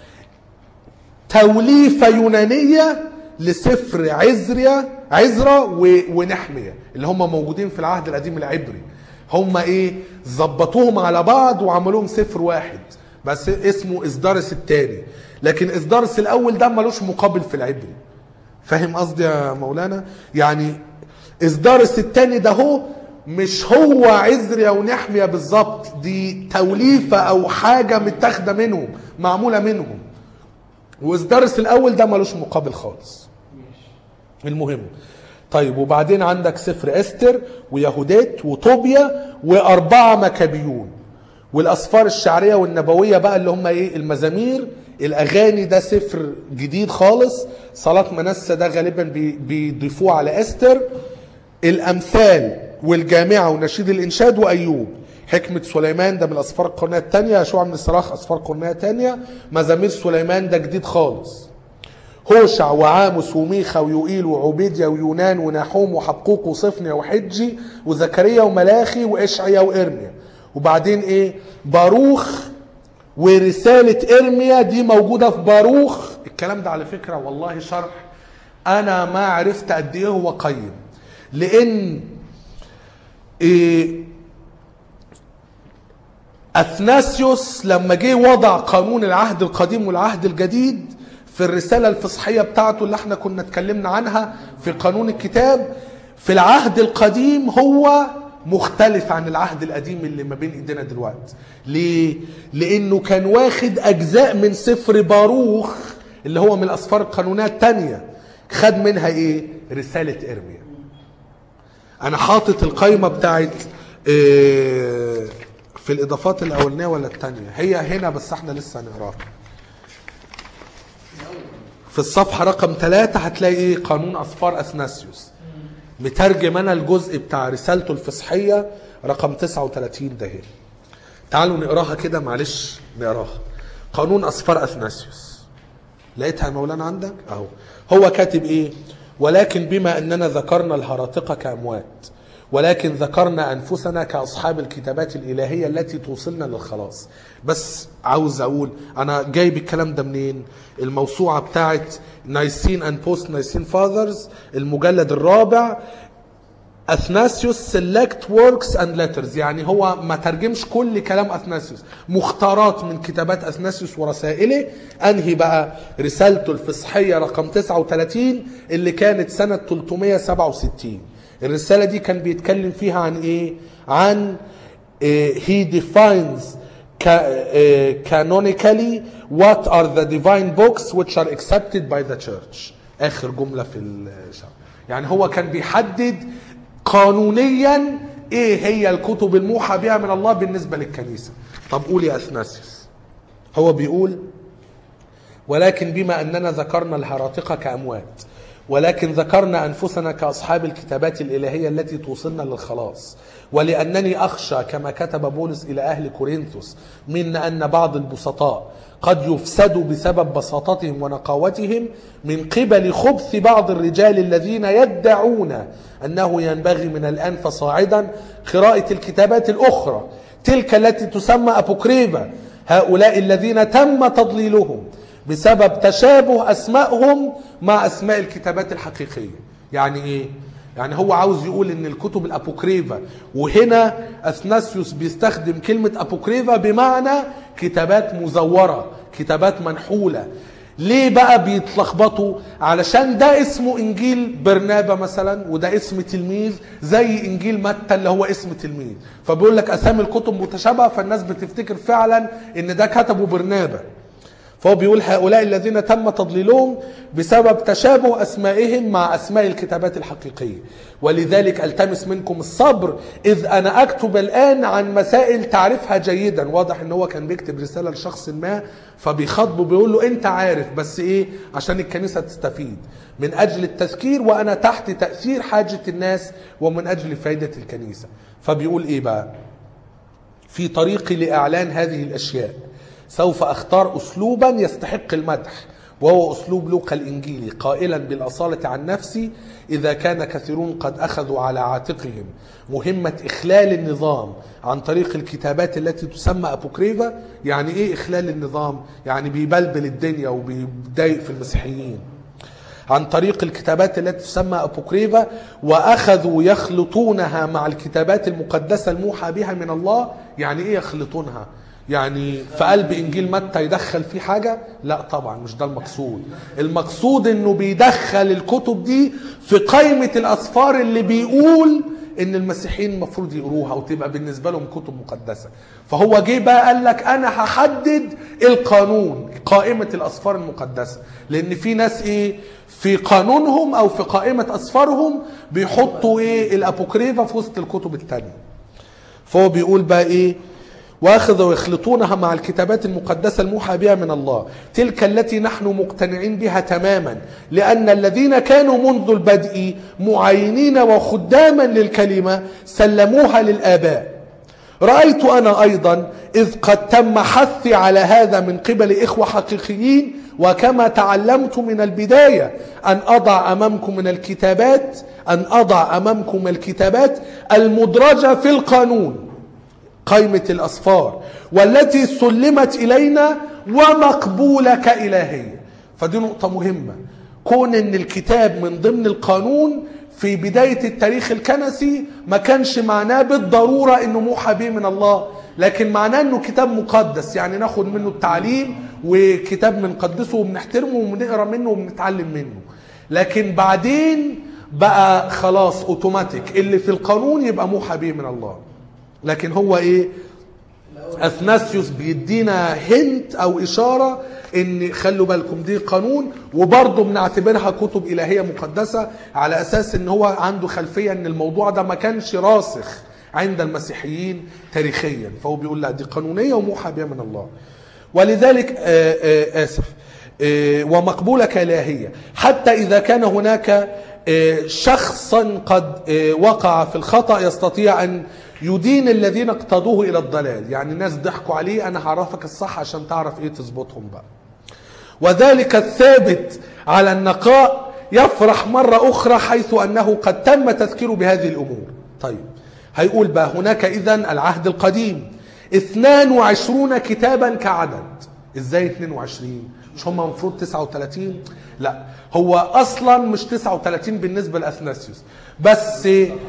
توليفة يونانية لسفر عزريا عزرا و- ونحمية اللي هم موجودين في العهد القديم العبري هم ايه ظبطوهم على بعض وعملوهم سفر واحد بس اسمه اصدارس الثاني لكن اصدارس الاول ده ملوش مقابل في العبري فاهم قصدي يا مولانا يعني اصدارس التاني ده هو مش هو عزريا ونحمية بالظبط دي توليفة او حاجة متاخدة منهم معمولة منهم واصدارس الاول ده ملوش مقابل خالص المهم طيب وبعدين عندك سفر استر ويهودات وطوبيا واربعه مكابيون والاسفار الشعريه والنبويه بقى اللي هم ايه المزامير الاغاني ده سفر جديد خالص صلاه منسى ده غالبا بي- بيضيفوه على استر الامثال والجامعه ونشيد الانشاد وايوب حكمة سليمان ده من أسفار القرنية الثانية يشوع من الصراخ أسفار القرنية الثانية مزامير سليمان ده جديد خالص هوشع وعامس وميخا ويوئيل وعبيديا ويونان وناحوم وحبقوق وصفنيا وحجي وزكريا وملاخي وإشعيا وإرميا وبعدين إيه باروخ ورسالة إرميا دي موجودة في باروخ الكلام ده على فكرة والله شرح أنا ما عرفت قد إيه هو قيم لأن إيه اثناسيوس لما جه وضع قانون العهد القديم والعهد الجديد في الرساله الفصحيه بتاعته اللي احنا كنا اتكلمنا عنها في قانون الكتاب في العهد القديم هو مختلف عن العهد القديم اللي ما بين ايدينا دلوقتي ليه لانه كان واخد اجزاء من سفر باروخ اللي هو من الاسفار القانونيه الثانيه خد منها ايه رساله ارميا انا حاطط القايمه بتاعت إيه، في الاضافات الاولانيه ولا الثانيه هي هنا بس احنا لسه هنقراها في الصفحه رقم ثلاثة هتلاقي ايه قانون اسفار اثناسيوس مترجم انا الجزء بتاع رسالته الفصحيه رقم 39 ده هنا تعالوا نقراها كده معلش نقراها قانون اسفار اثناسيوس لقيتها يا مولانا عندك اهو هو كاتب ايه ولكن بما اننا ذكرنا الهراطقه كاموات ولكن ذكرنا انفسنا كاصحاب الكتابات الالهيه التي توصلنا للخلاص بس عاوز اقول انا جايب الكلام ده منين الموسوعه بتاعت نايسين اند بوست نايسين فاذرز المجلد الرابع اثناسيوس سيلكت وركس اند ليترز يعني هو ما ترجمش كل كلام اثناسيوس مختارات من كتابات اثناسيوس ورسائله انهي بقى رسالته الفصحيه رقم 39 اللي كانت سنه 367 الرساله دي كان بيتكلم فيها عن ايه عن eh, he defines ca- eh, canonically what are the divine books which are accepted by the church اخر جمله في الشعب يعني هو كان بيحدد قانونيا ايه هي الكتب الموحى بها من الله بالنسبه للكنيسه طب قول يا اثناسيوس هو بيقول ولكن بما اننا ذكرنا الهراطقه كاموات ولكن ذكرنا انفسنا كاصحاب الكتابات الالهيه التي توصلنا للخلاص ولانني اخشى كما كتب بولس الى اهل كورنثوس من ان بعض البسطاء قد يفسدوا بسبب بساطتهم ونقاوتهم من قبل خبث بعض الرجال الذين يدعون انه ينبغي من الان فصاعدا قراءه الكتابات الاخرى تلك التي تسمى ابوكريفا هؤلاء الذين تم تضليلهم بسبب تشابه اسمائهم مع اسماء الكتابات الحقيقيه يعني ايه يعني هو عاوز يقول ان الكتب الابوكريفا وهنا اثناسيوس بيستخدم كلمه ابوكريفا بمعنى كتابات مزوره كتابات منحوله ليه بقى بيتلخبطوا علشان ده اسمه انجيل برنابا مثلا وده اسم تلميذ زي انجيل متى اللي هو اسم تلميذ فبيقول لك اسامي الكتب متشابهه فالناس بتفتكر فعلا ان ده كتبه برنابا فهو بيقول هؤلاء الذين تم تضليلهم بسبب تشابه اسمائهم مع اسماء الكتابات الحقيقيه ولذلك التمس منكم الصبر اذ انا اكتب الان عن مسائل تعرفها جيدا واضح ان هو كان بيكتب رساله لشخص ما فبيخاطبه بيقول له انت عارف بس ايه عشان الكنيسه تستفيد من اجل التذكير وانا تحت تاثير حاجه الناس ومن اجل فائده الكنيسه فبيقول ايه بقى في طريقي لاعلان هذه الاشياء سوف اختار اسلوبا يستحق المدح وهو اسلوب لوقا الانجيلي قائلا بالاصاله عن نفسي اذا كان كثيرون قد اخذوا على عاتقهم مهمه اخلال النظام عن طريق الكتابات التي تسمى ابوكريفا يعني ايه اخلال النظام يعني بيبلبل الدنيا وبيضايق في المسيحيين عن طريق الكتابات التي تسمى أبوكريفا وأخذوا يخلطونها مع الكتابات المقدسة الموحى بها من الله يعني إيه يخلطونها يعني في قلب إنجيل متى يدخل فيه حاجة لا طبعا مش ده المقصود المقصود إنه بيدخل الكتب دي في قائمة الأسفار اللي بيقول ان المسيحيين المفروض يقروها وتبقى بالنسبه لهم كتب مقدسه فهو جه بقى قال لك انا هحدد القانون قائمه الاسفار المقدسه لان في ناس ايه في قانونهم او في قائمه اسفارهم بيحطوا ايه الابوكريفا في وسط الكتب الثانيه فهو بيقول بقى ايه واخذوا يخلطونها مع الكتابات المقدسة الموحى بها من الله تلك التي نحن مقتنعين بها تماما لأن الذين كانوا منذ البدء معينين وخداما للكلمة سلموها للآباء رأيت أنا أيضا إذ قد تم حثي على هذا من قبل إخوة حقيقيين وكما تعلمت من البداية أن أضع أمامكم من الكتابات أن أضع أمامكم الكتابات المدرجة في القانون قائمة الأسفار والتي سلمت إلينا ومقبولة كإلهية فدي نقطة مهمة كون ان الكتاب من ضمن القانون في بداية التاريخ الكنسي ما كانش معناه بالضرورة انه موحى به من الله لكن معناه انه كتاب مقدس يعني ناخد منه التعليم وكتاب بنقدسه وبنحترمه وبنقرا منه وبنتعلم منه لكن بعدين بقى خلاص اوتوماتيك اللي في القانون يبقى موحى به من الله لكن هو ايه اثناسيوس بيدينا هنت او اشاره ان خلوا بالكم دي قانون وبرضه بنعتبرها كتب الهيه مقدسه على اساس ان هو عنده خلفيه ان الموضوع ده ما كانش راسخ عند المسيحيين تاريخيا فهو بيقول لا دي قانونيه وموحى بها من الله ولذلك آه، آه، اسف آه، ومقبوله كالهيه حتى اذا كان هناك آه، شخصا قد آه، وقع في الخطا يستطيع ان يدين الذين اقتضوه الى الضلال يعني الناس ضحكوا عليه انا هعرفك الصح عشان تعرف ايه تظبطهم بقى وذلك الثابت على النقاء يفرح مرة أخرى حيث أنه قد تم تذكيره بهذه الأمور طيب هيقول بقى هناك إذن العهد القديم 22 كتابا كعدد ازاي 22 مش هم المفروض 39 لا هو اصلا مش 39 بالنسبه لاثناسيوس بس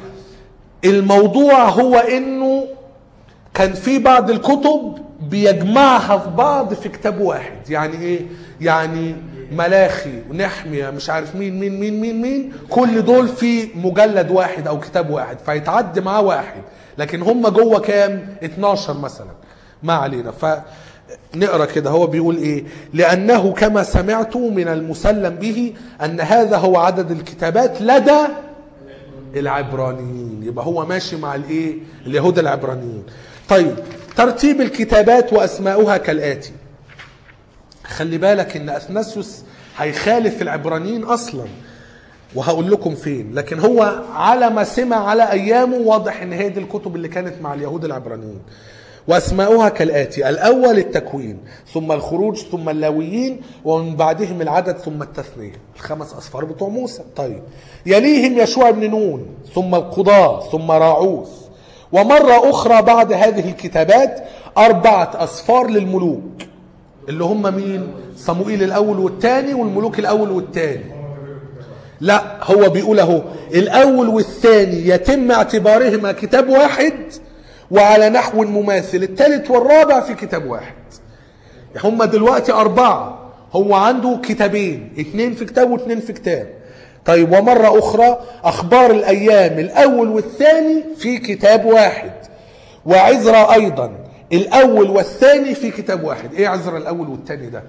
الموضوع هو انه كان في بعض الكتب بيجمعها في بعض في كتاب واحد يعني ايه يعني ملاخي ونحمية مش عارف مين مين مين مين مين كل دول في مجلد واحد او كتاب واحد فيتعدي معاه واحد لكن هم جوه كام 12 مثلا ما علينا فنقرا كده هو بيقول ايه لانه كما سمعت من المسلم به ان هذا هو عدد الكتابات لدى العبرانيين يبقى هو ماشي مع الايه اليهود العبرانيين طيب ترتيب الكتابات واسماؤها كالاتي خلي بالك ان اثناسيوس هيخالف العبرانيين اصلا وهقول لكم فين لكن هو على ما سمع على ايامه واضح ان هي دي الكتب اللي كانت مع اليهود العبرانيين واسماؤها كالاتي الاول التكوين ثم الخروج ثم اللاويين ومن بعدهم العدد ثم التثنيه الخمس اصفار بتوع موسى طيب يليهم يشوع بن نون ثم القضاه ثم راعوث ومره اخرى بعد هذه الكتابات اربعه اصفار للملوك اللي هم مين صموئيل الاول والثاني والملوك الاول والثاني لا هو بيقول اهو الاول والثاني يتم اعتبارهما كتاب واحد وعلى نحو مماثل الثالث والرابع في كتاب واحد هم دلوقتي أربعة هو عنده كتابين اثنين في كتاب واثنين في كتاب طيب ومرة أخرى أخبار الأيام الأول والثاني في كتاب واحد وعزرا أيضا الأول والثاني في كتاب واحد إيه عزرا الأول والثاني ده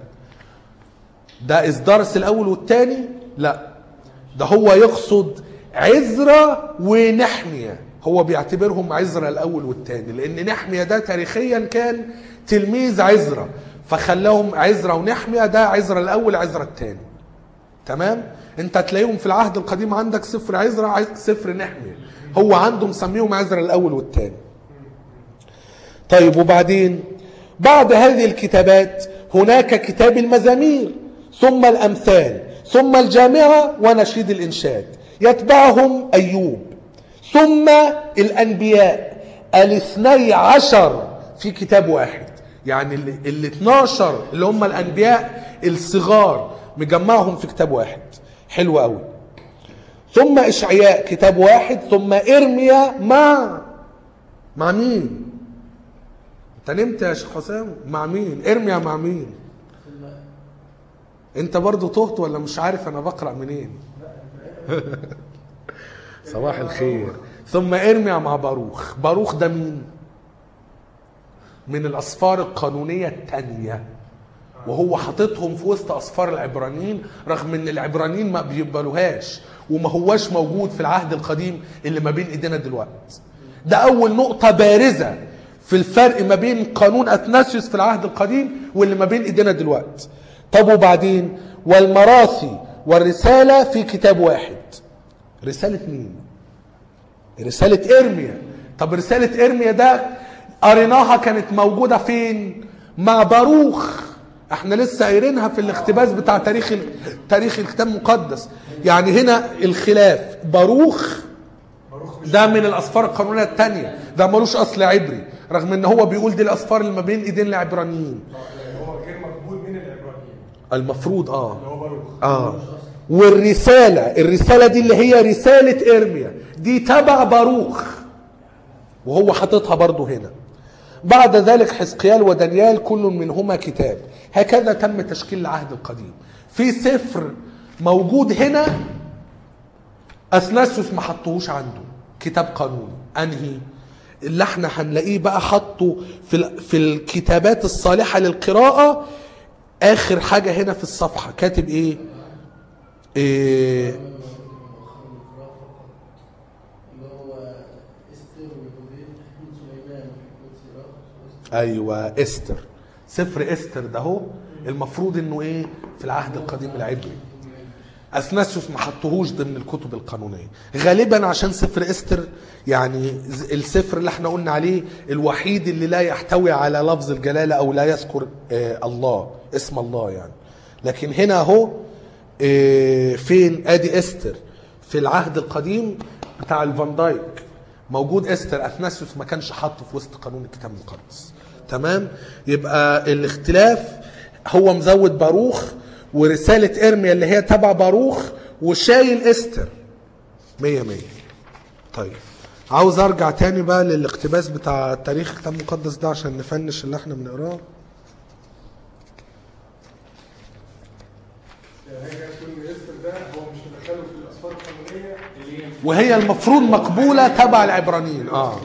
ده إصدارس الأول والثاني لا ده هو يقصد عزرا ونحمية هو بيعتبرهم عزرا الأول والثاني لأن نحمية ده تاريخيا كان تلميذ عزرا فخلاهم عزرا ونحمية ده عزرا الأول عزرا الثاني تمام انت تلاقيهم في العهد القديم عندك سفر عزرا عز- سفر نحمية هو عنده مسميهم عزرا الأول والثاني طيب وبعدين بعد هذه الكتابات هناك كتاب المزامير ثم الأمثال ثم الجامعة ونشيد الإنشاد يتبعهم أيوب ثم الأنبياء الاثني عشر في كتاب واحد يعني ال ال 12 اللي هم الأنبياء الصغار مجمعهم في كتاب واحد حلو قوي ثم إشعياء كتاب واحد ثم إرميا مع مع مين؟ انت نمت يا شيخ حسام مع مين ارميا مع مين انت برضو تهت ولا مش عارف انا بقرا منين صباح الخير ثم ارميا مع باروخ باروخ ده مين من الاسفار القانونيه الثانيه وهو حاططهم في وسط اسفار العبرانيين رغم ان العبرانيين ما بيقبلوهاش وما هواش موجود في العهد القديم اللي ما بين ايدينا دلوقتي ده اول نقطه بارزه في الفرق ما بين قانون اثناسيوس في العهد القديم واللي ما بين ايدينا دلوقتي طب وبعدين والمراثي والرساله في كتاب واحد رساله مين رسالة إرميا طب رسالة إرميا ده قريناها كانت موجودة فين مع باروخ احنا لسه قايرينها في الاقتباس بتاع تاريخ ال- تاريخ الكتاب المقدس يعني هنا الخلاف باروخ ده من الاسفار القانونيه الثانيه ده ملوش اصل عبري رغم ان هو بيقول دي الاسفار اللي ما بين ايدين العبرانيين يعني هو غير مقبول من العبرانيين المفروض اه اللي هو باروخ اه والرسالة الرسالة دي اللي هي رسالة إرميا دي تبع باروخ وهو حاططها برضو هنا بعد ذلك حزقيال ودانيال كل منهما كتاب هكذا تم تشكيل العهد القديم في سفر موجود هنا اثناسيوس ما حطوهوش عنده كتاب قانوني انهي اللي احنا هنلاقيه بقى حطه في ال- في الكتابات الصالحه للقراءه اخر حاجه هنا في الصفحه كاتب ايه, إيه اللي هو استر ويهودين حكمة سليمان وحكمة سيراخ ايوه استر سفر استر ده هو المفروض انه ايه في العهد القديم العبري اثناسيوس ما حطهوش ضمن الكتب القانونيه غالبا عشان سفر استر يعني ز- السفر اللي احنا قلنا عليه الوحيد اللي لا يحتوي على لفظ الجلاله او لا يذكر آه الله اسم الله يعني لكن هنا اهو آه فين ادي استر في العهد القديم بتاع الفان دايك موجود استر اثناسيوس ما كانش حاطه في وسط قانون الكتاب المقدس تمام يبقى الاختلاف هو مزود باروخ ورسالة ارميا اللي هي تبع باروخ وشايل استر مية مية طيب عاوز ارجع تاني بقى للاقتباس بتاع تاريخ الكتاب المقدس ده عشان نفنش اللي احنا بنقراه يعني هي كانت تقول ان استر ده هو مش مدخله في الاسفار القانونيه اللي هي وهي المفروض مقبولة تبع العبرانيين اه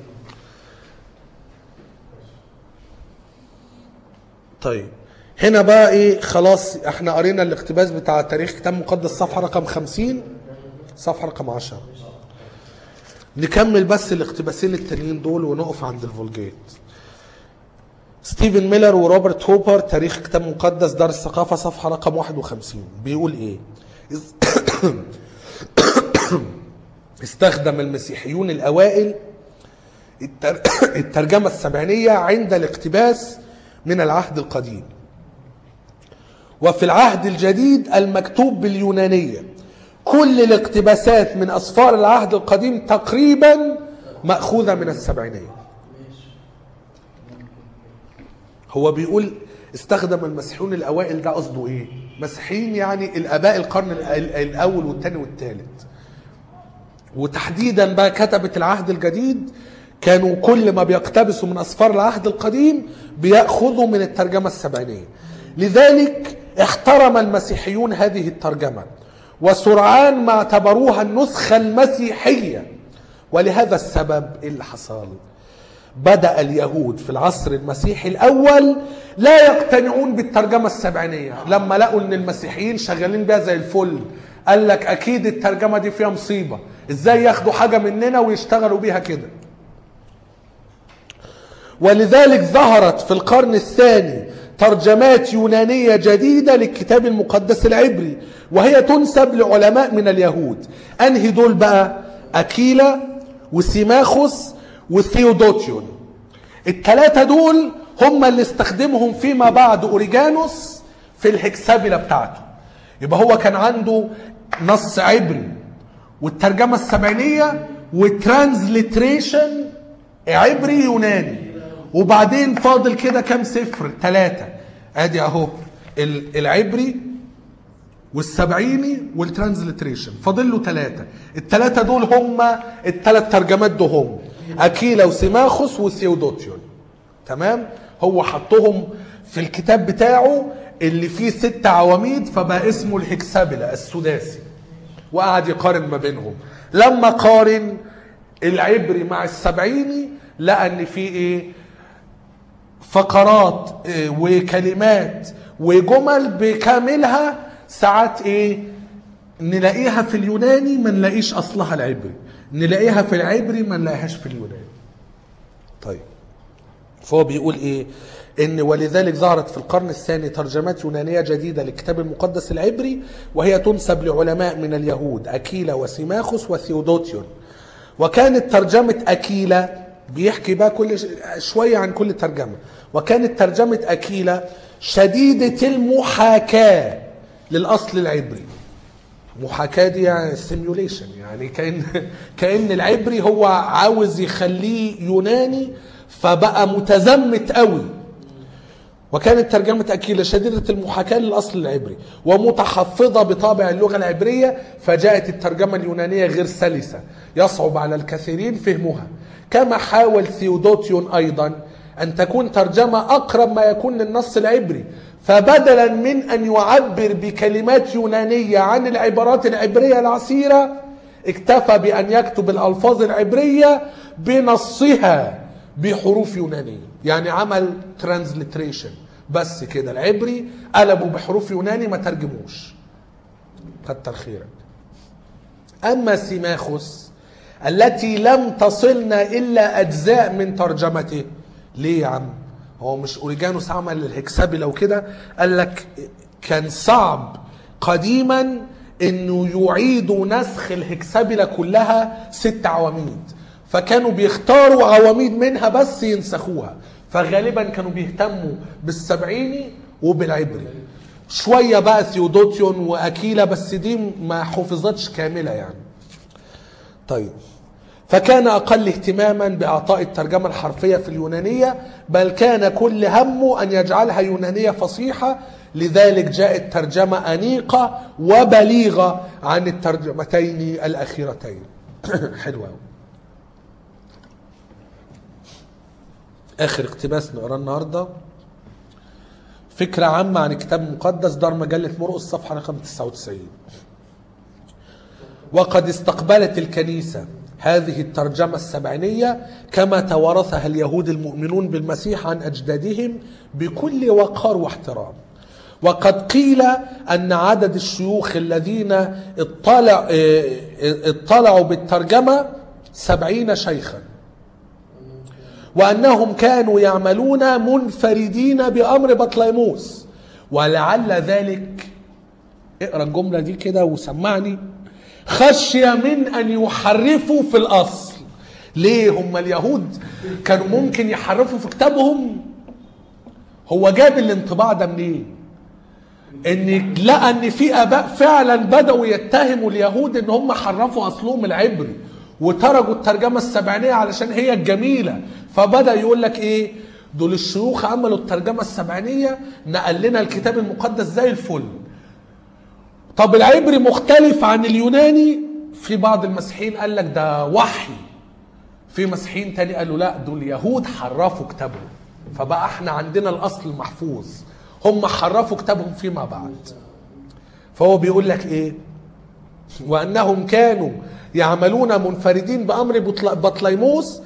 طيب هنا بقى ايه خلاص احنا قرينا الاقتباس بتاع تاريخ كتاب مقدس صفحة رقم 50 صفحة رقم 10 نكمل بس الاقتباسين التانيين دول ونقف عند الفولجيت ستيفن ميلر وروبرت هوبر تاريخ كتاب مقدس دار الثقافة صفحة رقم 51 بيقول ايه استخدم المسيحيون الأوائل التر- الترجمة السبعينية عند الاقتباس من العهد القديم وفي العهد الجديد المكتوب باليونانية كل الاقتباسات من أسفار العهد القديم تقريبا مأخوذة من السبعينية هو بيقول استخدم المسيحيون الأوائل ده قصده إيه مسيحيين يعني الآباء القرن ال- ال- الأول والثاني والثالث وتحديدا بقى كتبة العهد الجديد كانوا كل ما بيقتبسوا من أسفار العهد القديم بيأخذوا من الترجمة السبعينية لذلك احترم المسيحيون هذه الترجمة وسرعان ما اعتبروها النسخة المسيحية ولهذا السبب إيه اللي حصل بدأ اليهود في العصر المسيحي الأول لا يقتنعون بالترجمة السبعينية لما لقوا أن المسيحيين شغالين بيها زي الفل قال لك أكيد الترجمة دي فيها مصيبة إزاي ياخدوا حاجة مننا ويشتغلوا بيها كده ولذلك ظهرت في القرن الثاني ترجمات يونانية جديدة للكتاب المقدس العبري وهي تنسب لعلماء من اليهود أنهي دول بقى أكيلا وسيماخوس وثيودوتيون الثلاثة دول هم اللي استخدمهم فيما بعد أوريجانوس في الهكسابيلا بتاعته يبقى هو كان عنده نص عبري والترجمة السبعينية وترانزليتريشن عبري يوناني وبعدين فاضل كده كام سفر ثلاثة ادي اهو ال- العبري والسبعيني والترانزليتريشن فاضل له ثلاثة الثلاثة دول هم الثلاث ترجمات دول هم أكيلا وسيماخوس وثيودوتيون تمام هو حطهم في الكتاب بتاعه اللي فيه ست عواميد فبقى اسمه الهكسابيلا السداسي وقعد يقارن ما بينهم لما قارن العبري مع السبعيني لقى ان في ايه فقرات إيه، وكلمات وجمل بكاملها ساعات ايه نلاقيها في اليوناني ما نلاقيش اصلها العبري نلاقيها في العبري ما نلاقيهاش في اليوناني طيب فهو بيقول ايه ان ولذلك ظهرت في القرن الثاني ترجمات يونانية جديدة للكتاب المقدس العبري وهي تنسب لعلماء من اليهود أكيلا وسيماخوس وثيودوتيون وكانت ترجمة أكيلا بيحكي بقى كل ش- شوية عن كل ترجمة وكانت ترجمة أكيلا شديدة المحاكاة للأصل العبري محاكاة دي يعني سيميوليشن يعني كأن كأن العبري هو عاوز يخليه يوناني فبقى متزمت قوي وكانت ترجمة أكيلة شديدة المحاكاة للأصل العبري ومتحفظة بطابع اللغة العبرية فجاءت الترجمة اليونانية غير سلسة يصعب على الكثيرين فهمها كما حاول ثيودوتيون أيضا أن تكون ترجمة أقرب ما يكون للنص العبري فبدلا من أن يعبر بكلمات يونانية عن العبارات العبرية العسيرة اكتفى بأن يكتب الألفاظ العبرية بنصها بحروف يونانية يعني عمل ترانزليتريشن بس كده العبري قلبوا بحروف يوناني ما ترجموش كتر خيرك أما سيماخوس التي لم تصلنا إلا أجزاء من ترجمته ليه يا عم هو مش أوريجانوس عمل الهكسابيلا وكده قال لك كان صعب قديما انه يعيدوا نسخ الهكسابيلا كلها ست عواميد فكانوا بيختاروا عواميد منها بس ينسخوها فغالبا كانوا بيهتموا بالسبعيني وبالعبري شويه بقى ثيودوتيون واكيلا بس دي ما حفظتش كامله يعني طيب فكان أقل اهتماما بإعطاء الترجمة الحرفية في اليونانية بل كان كل همه أن يجعلها يونانية فصيحة لذلك جاءت ترجمة أنيقة وبليغة عن الترجمتين الأخيرتين حلوة أوي. آخر اقتباس نقراه النهارده فكرة عامة عن الكتاب المقدس دار مجلة مرقس صفحة رقم 99 وقد استقبلت الكنيسة هذه الترجمة السبعينية كما توارثها اليهود المؤمنون بالمسيح عن أجدادهم بكل وقار واحترام وقد قيل أن عدد الشيوخ الذين اطلع اه، اطلعوا بالترجمة سبعين شيخا وأنهم كانوا يعملون منفردين بأمر بطليموس ولعل ذلك اقرا الجملة دي كده وسمعني خشية من أن يحرفوا في الأصل ليه هم اليهود كانوا ممكن يحرفوا في كتابهم هو جاب الانطباع ده منين ان لقى ان في اباء فعلا بداوا يتهموا اليهود ان هم حرفوا اصلهم العبري وتركوا الترجمه السبعينيه علشان هي الجميله فبدا يقول لك ايه دول الشيوخ عملوا الترجمه السبعينيه نقل لنا الكتاب المقدس زي الفل طب العبري مختلف عن اليوناني في بعض المسيحيين قال لك ده وحي في مسيحيين تاني قالوا لا دول يهود حرفوا كتابهم فبقى احنا عندنا الاصل المحفوظ هم حرفوا كتابهم فيما بعد فهو بيقول لك ايه وانهم كانوا يعملون منفردين بامر بطل- بطليموس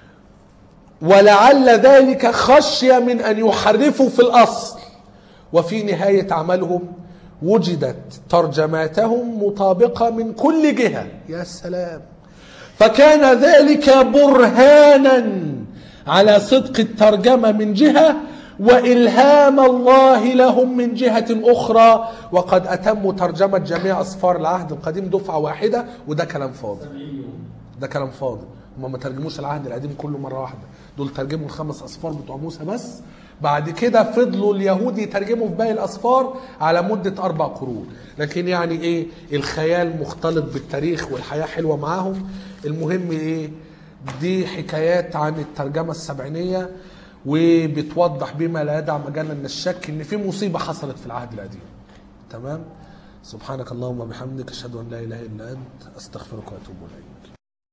ولعل ذلك خشيه من ان يحرفوا في الاصل وفي نهايه عملهم وجدت ترجماتهم مطابقه من كل جهه يا سلام فكان ذلك برهانا على صدق الترجمه من جهه والهام الله لهم من جهه اخرى وقد اتموا ترجمه جميع اسفار العهد القديم دفعه واحده وده كلام فاضي 70 يوم ده كلام فاضي هم ما ترجموش العهد القديم كله مره واحده دول ترجموا الخمس اصفار بتوع موسى بس بعد كده فضلوا اليهود يترجموا في باقي الاصفار على مده اربع قرون لكن يعني ايه الخيال مختلط بالتاريخ والحياه حلوه معاهم المهم ايه دي حكايات عن الترجمه السبعينيه وبتوضح بما لا يدع مجالا للشك ان في مصيبه حصلت في العهد القديم تمام سبحانك اللهم وبحمدك اشهد ان لا اله الا انت استغفرك واتوب اليك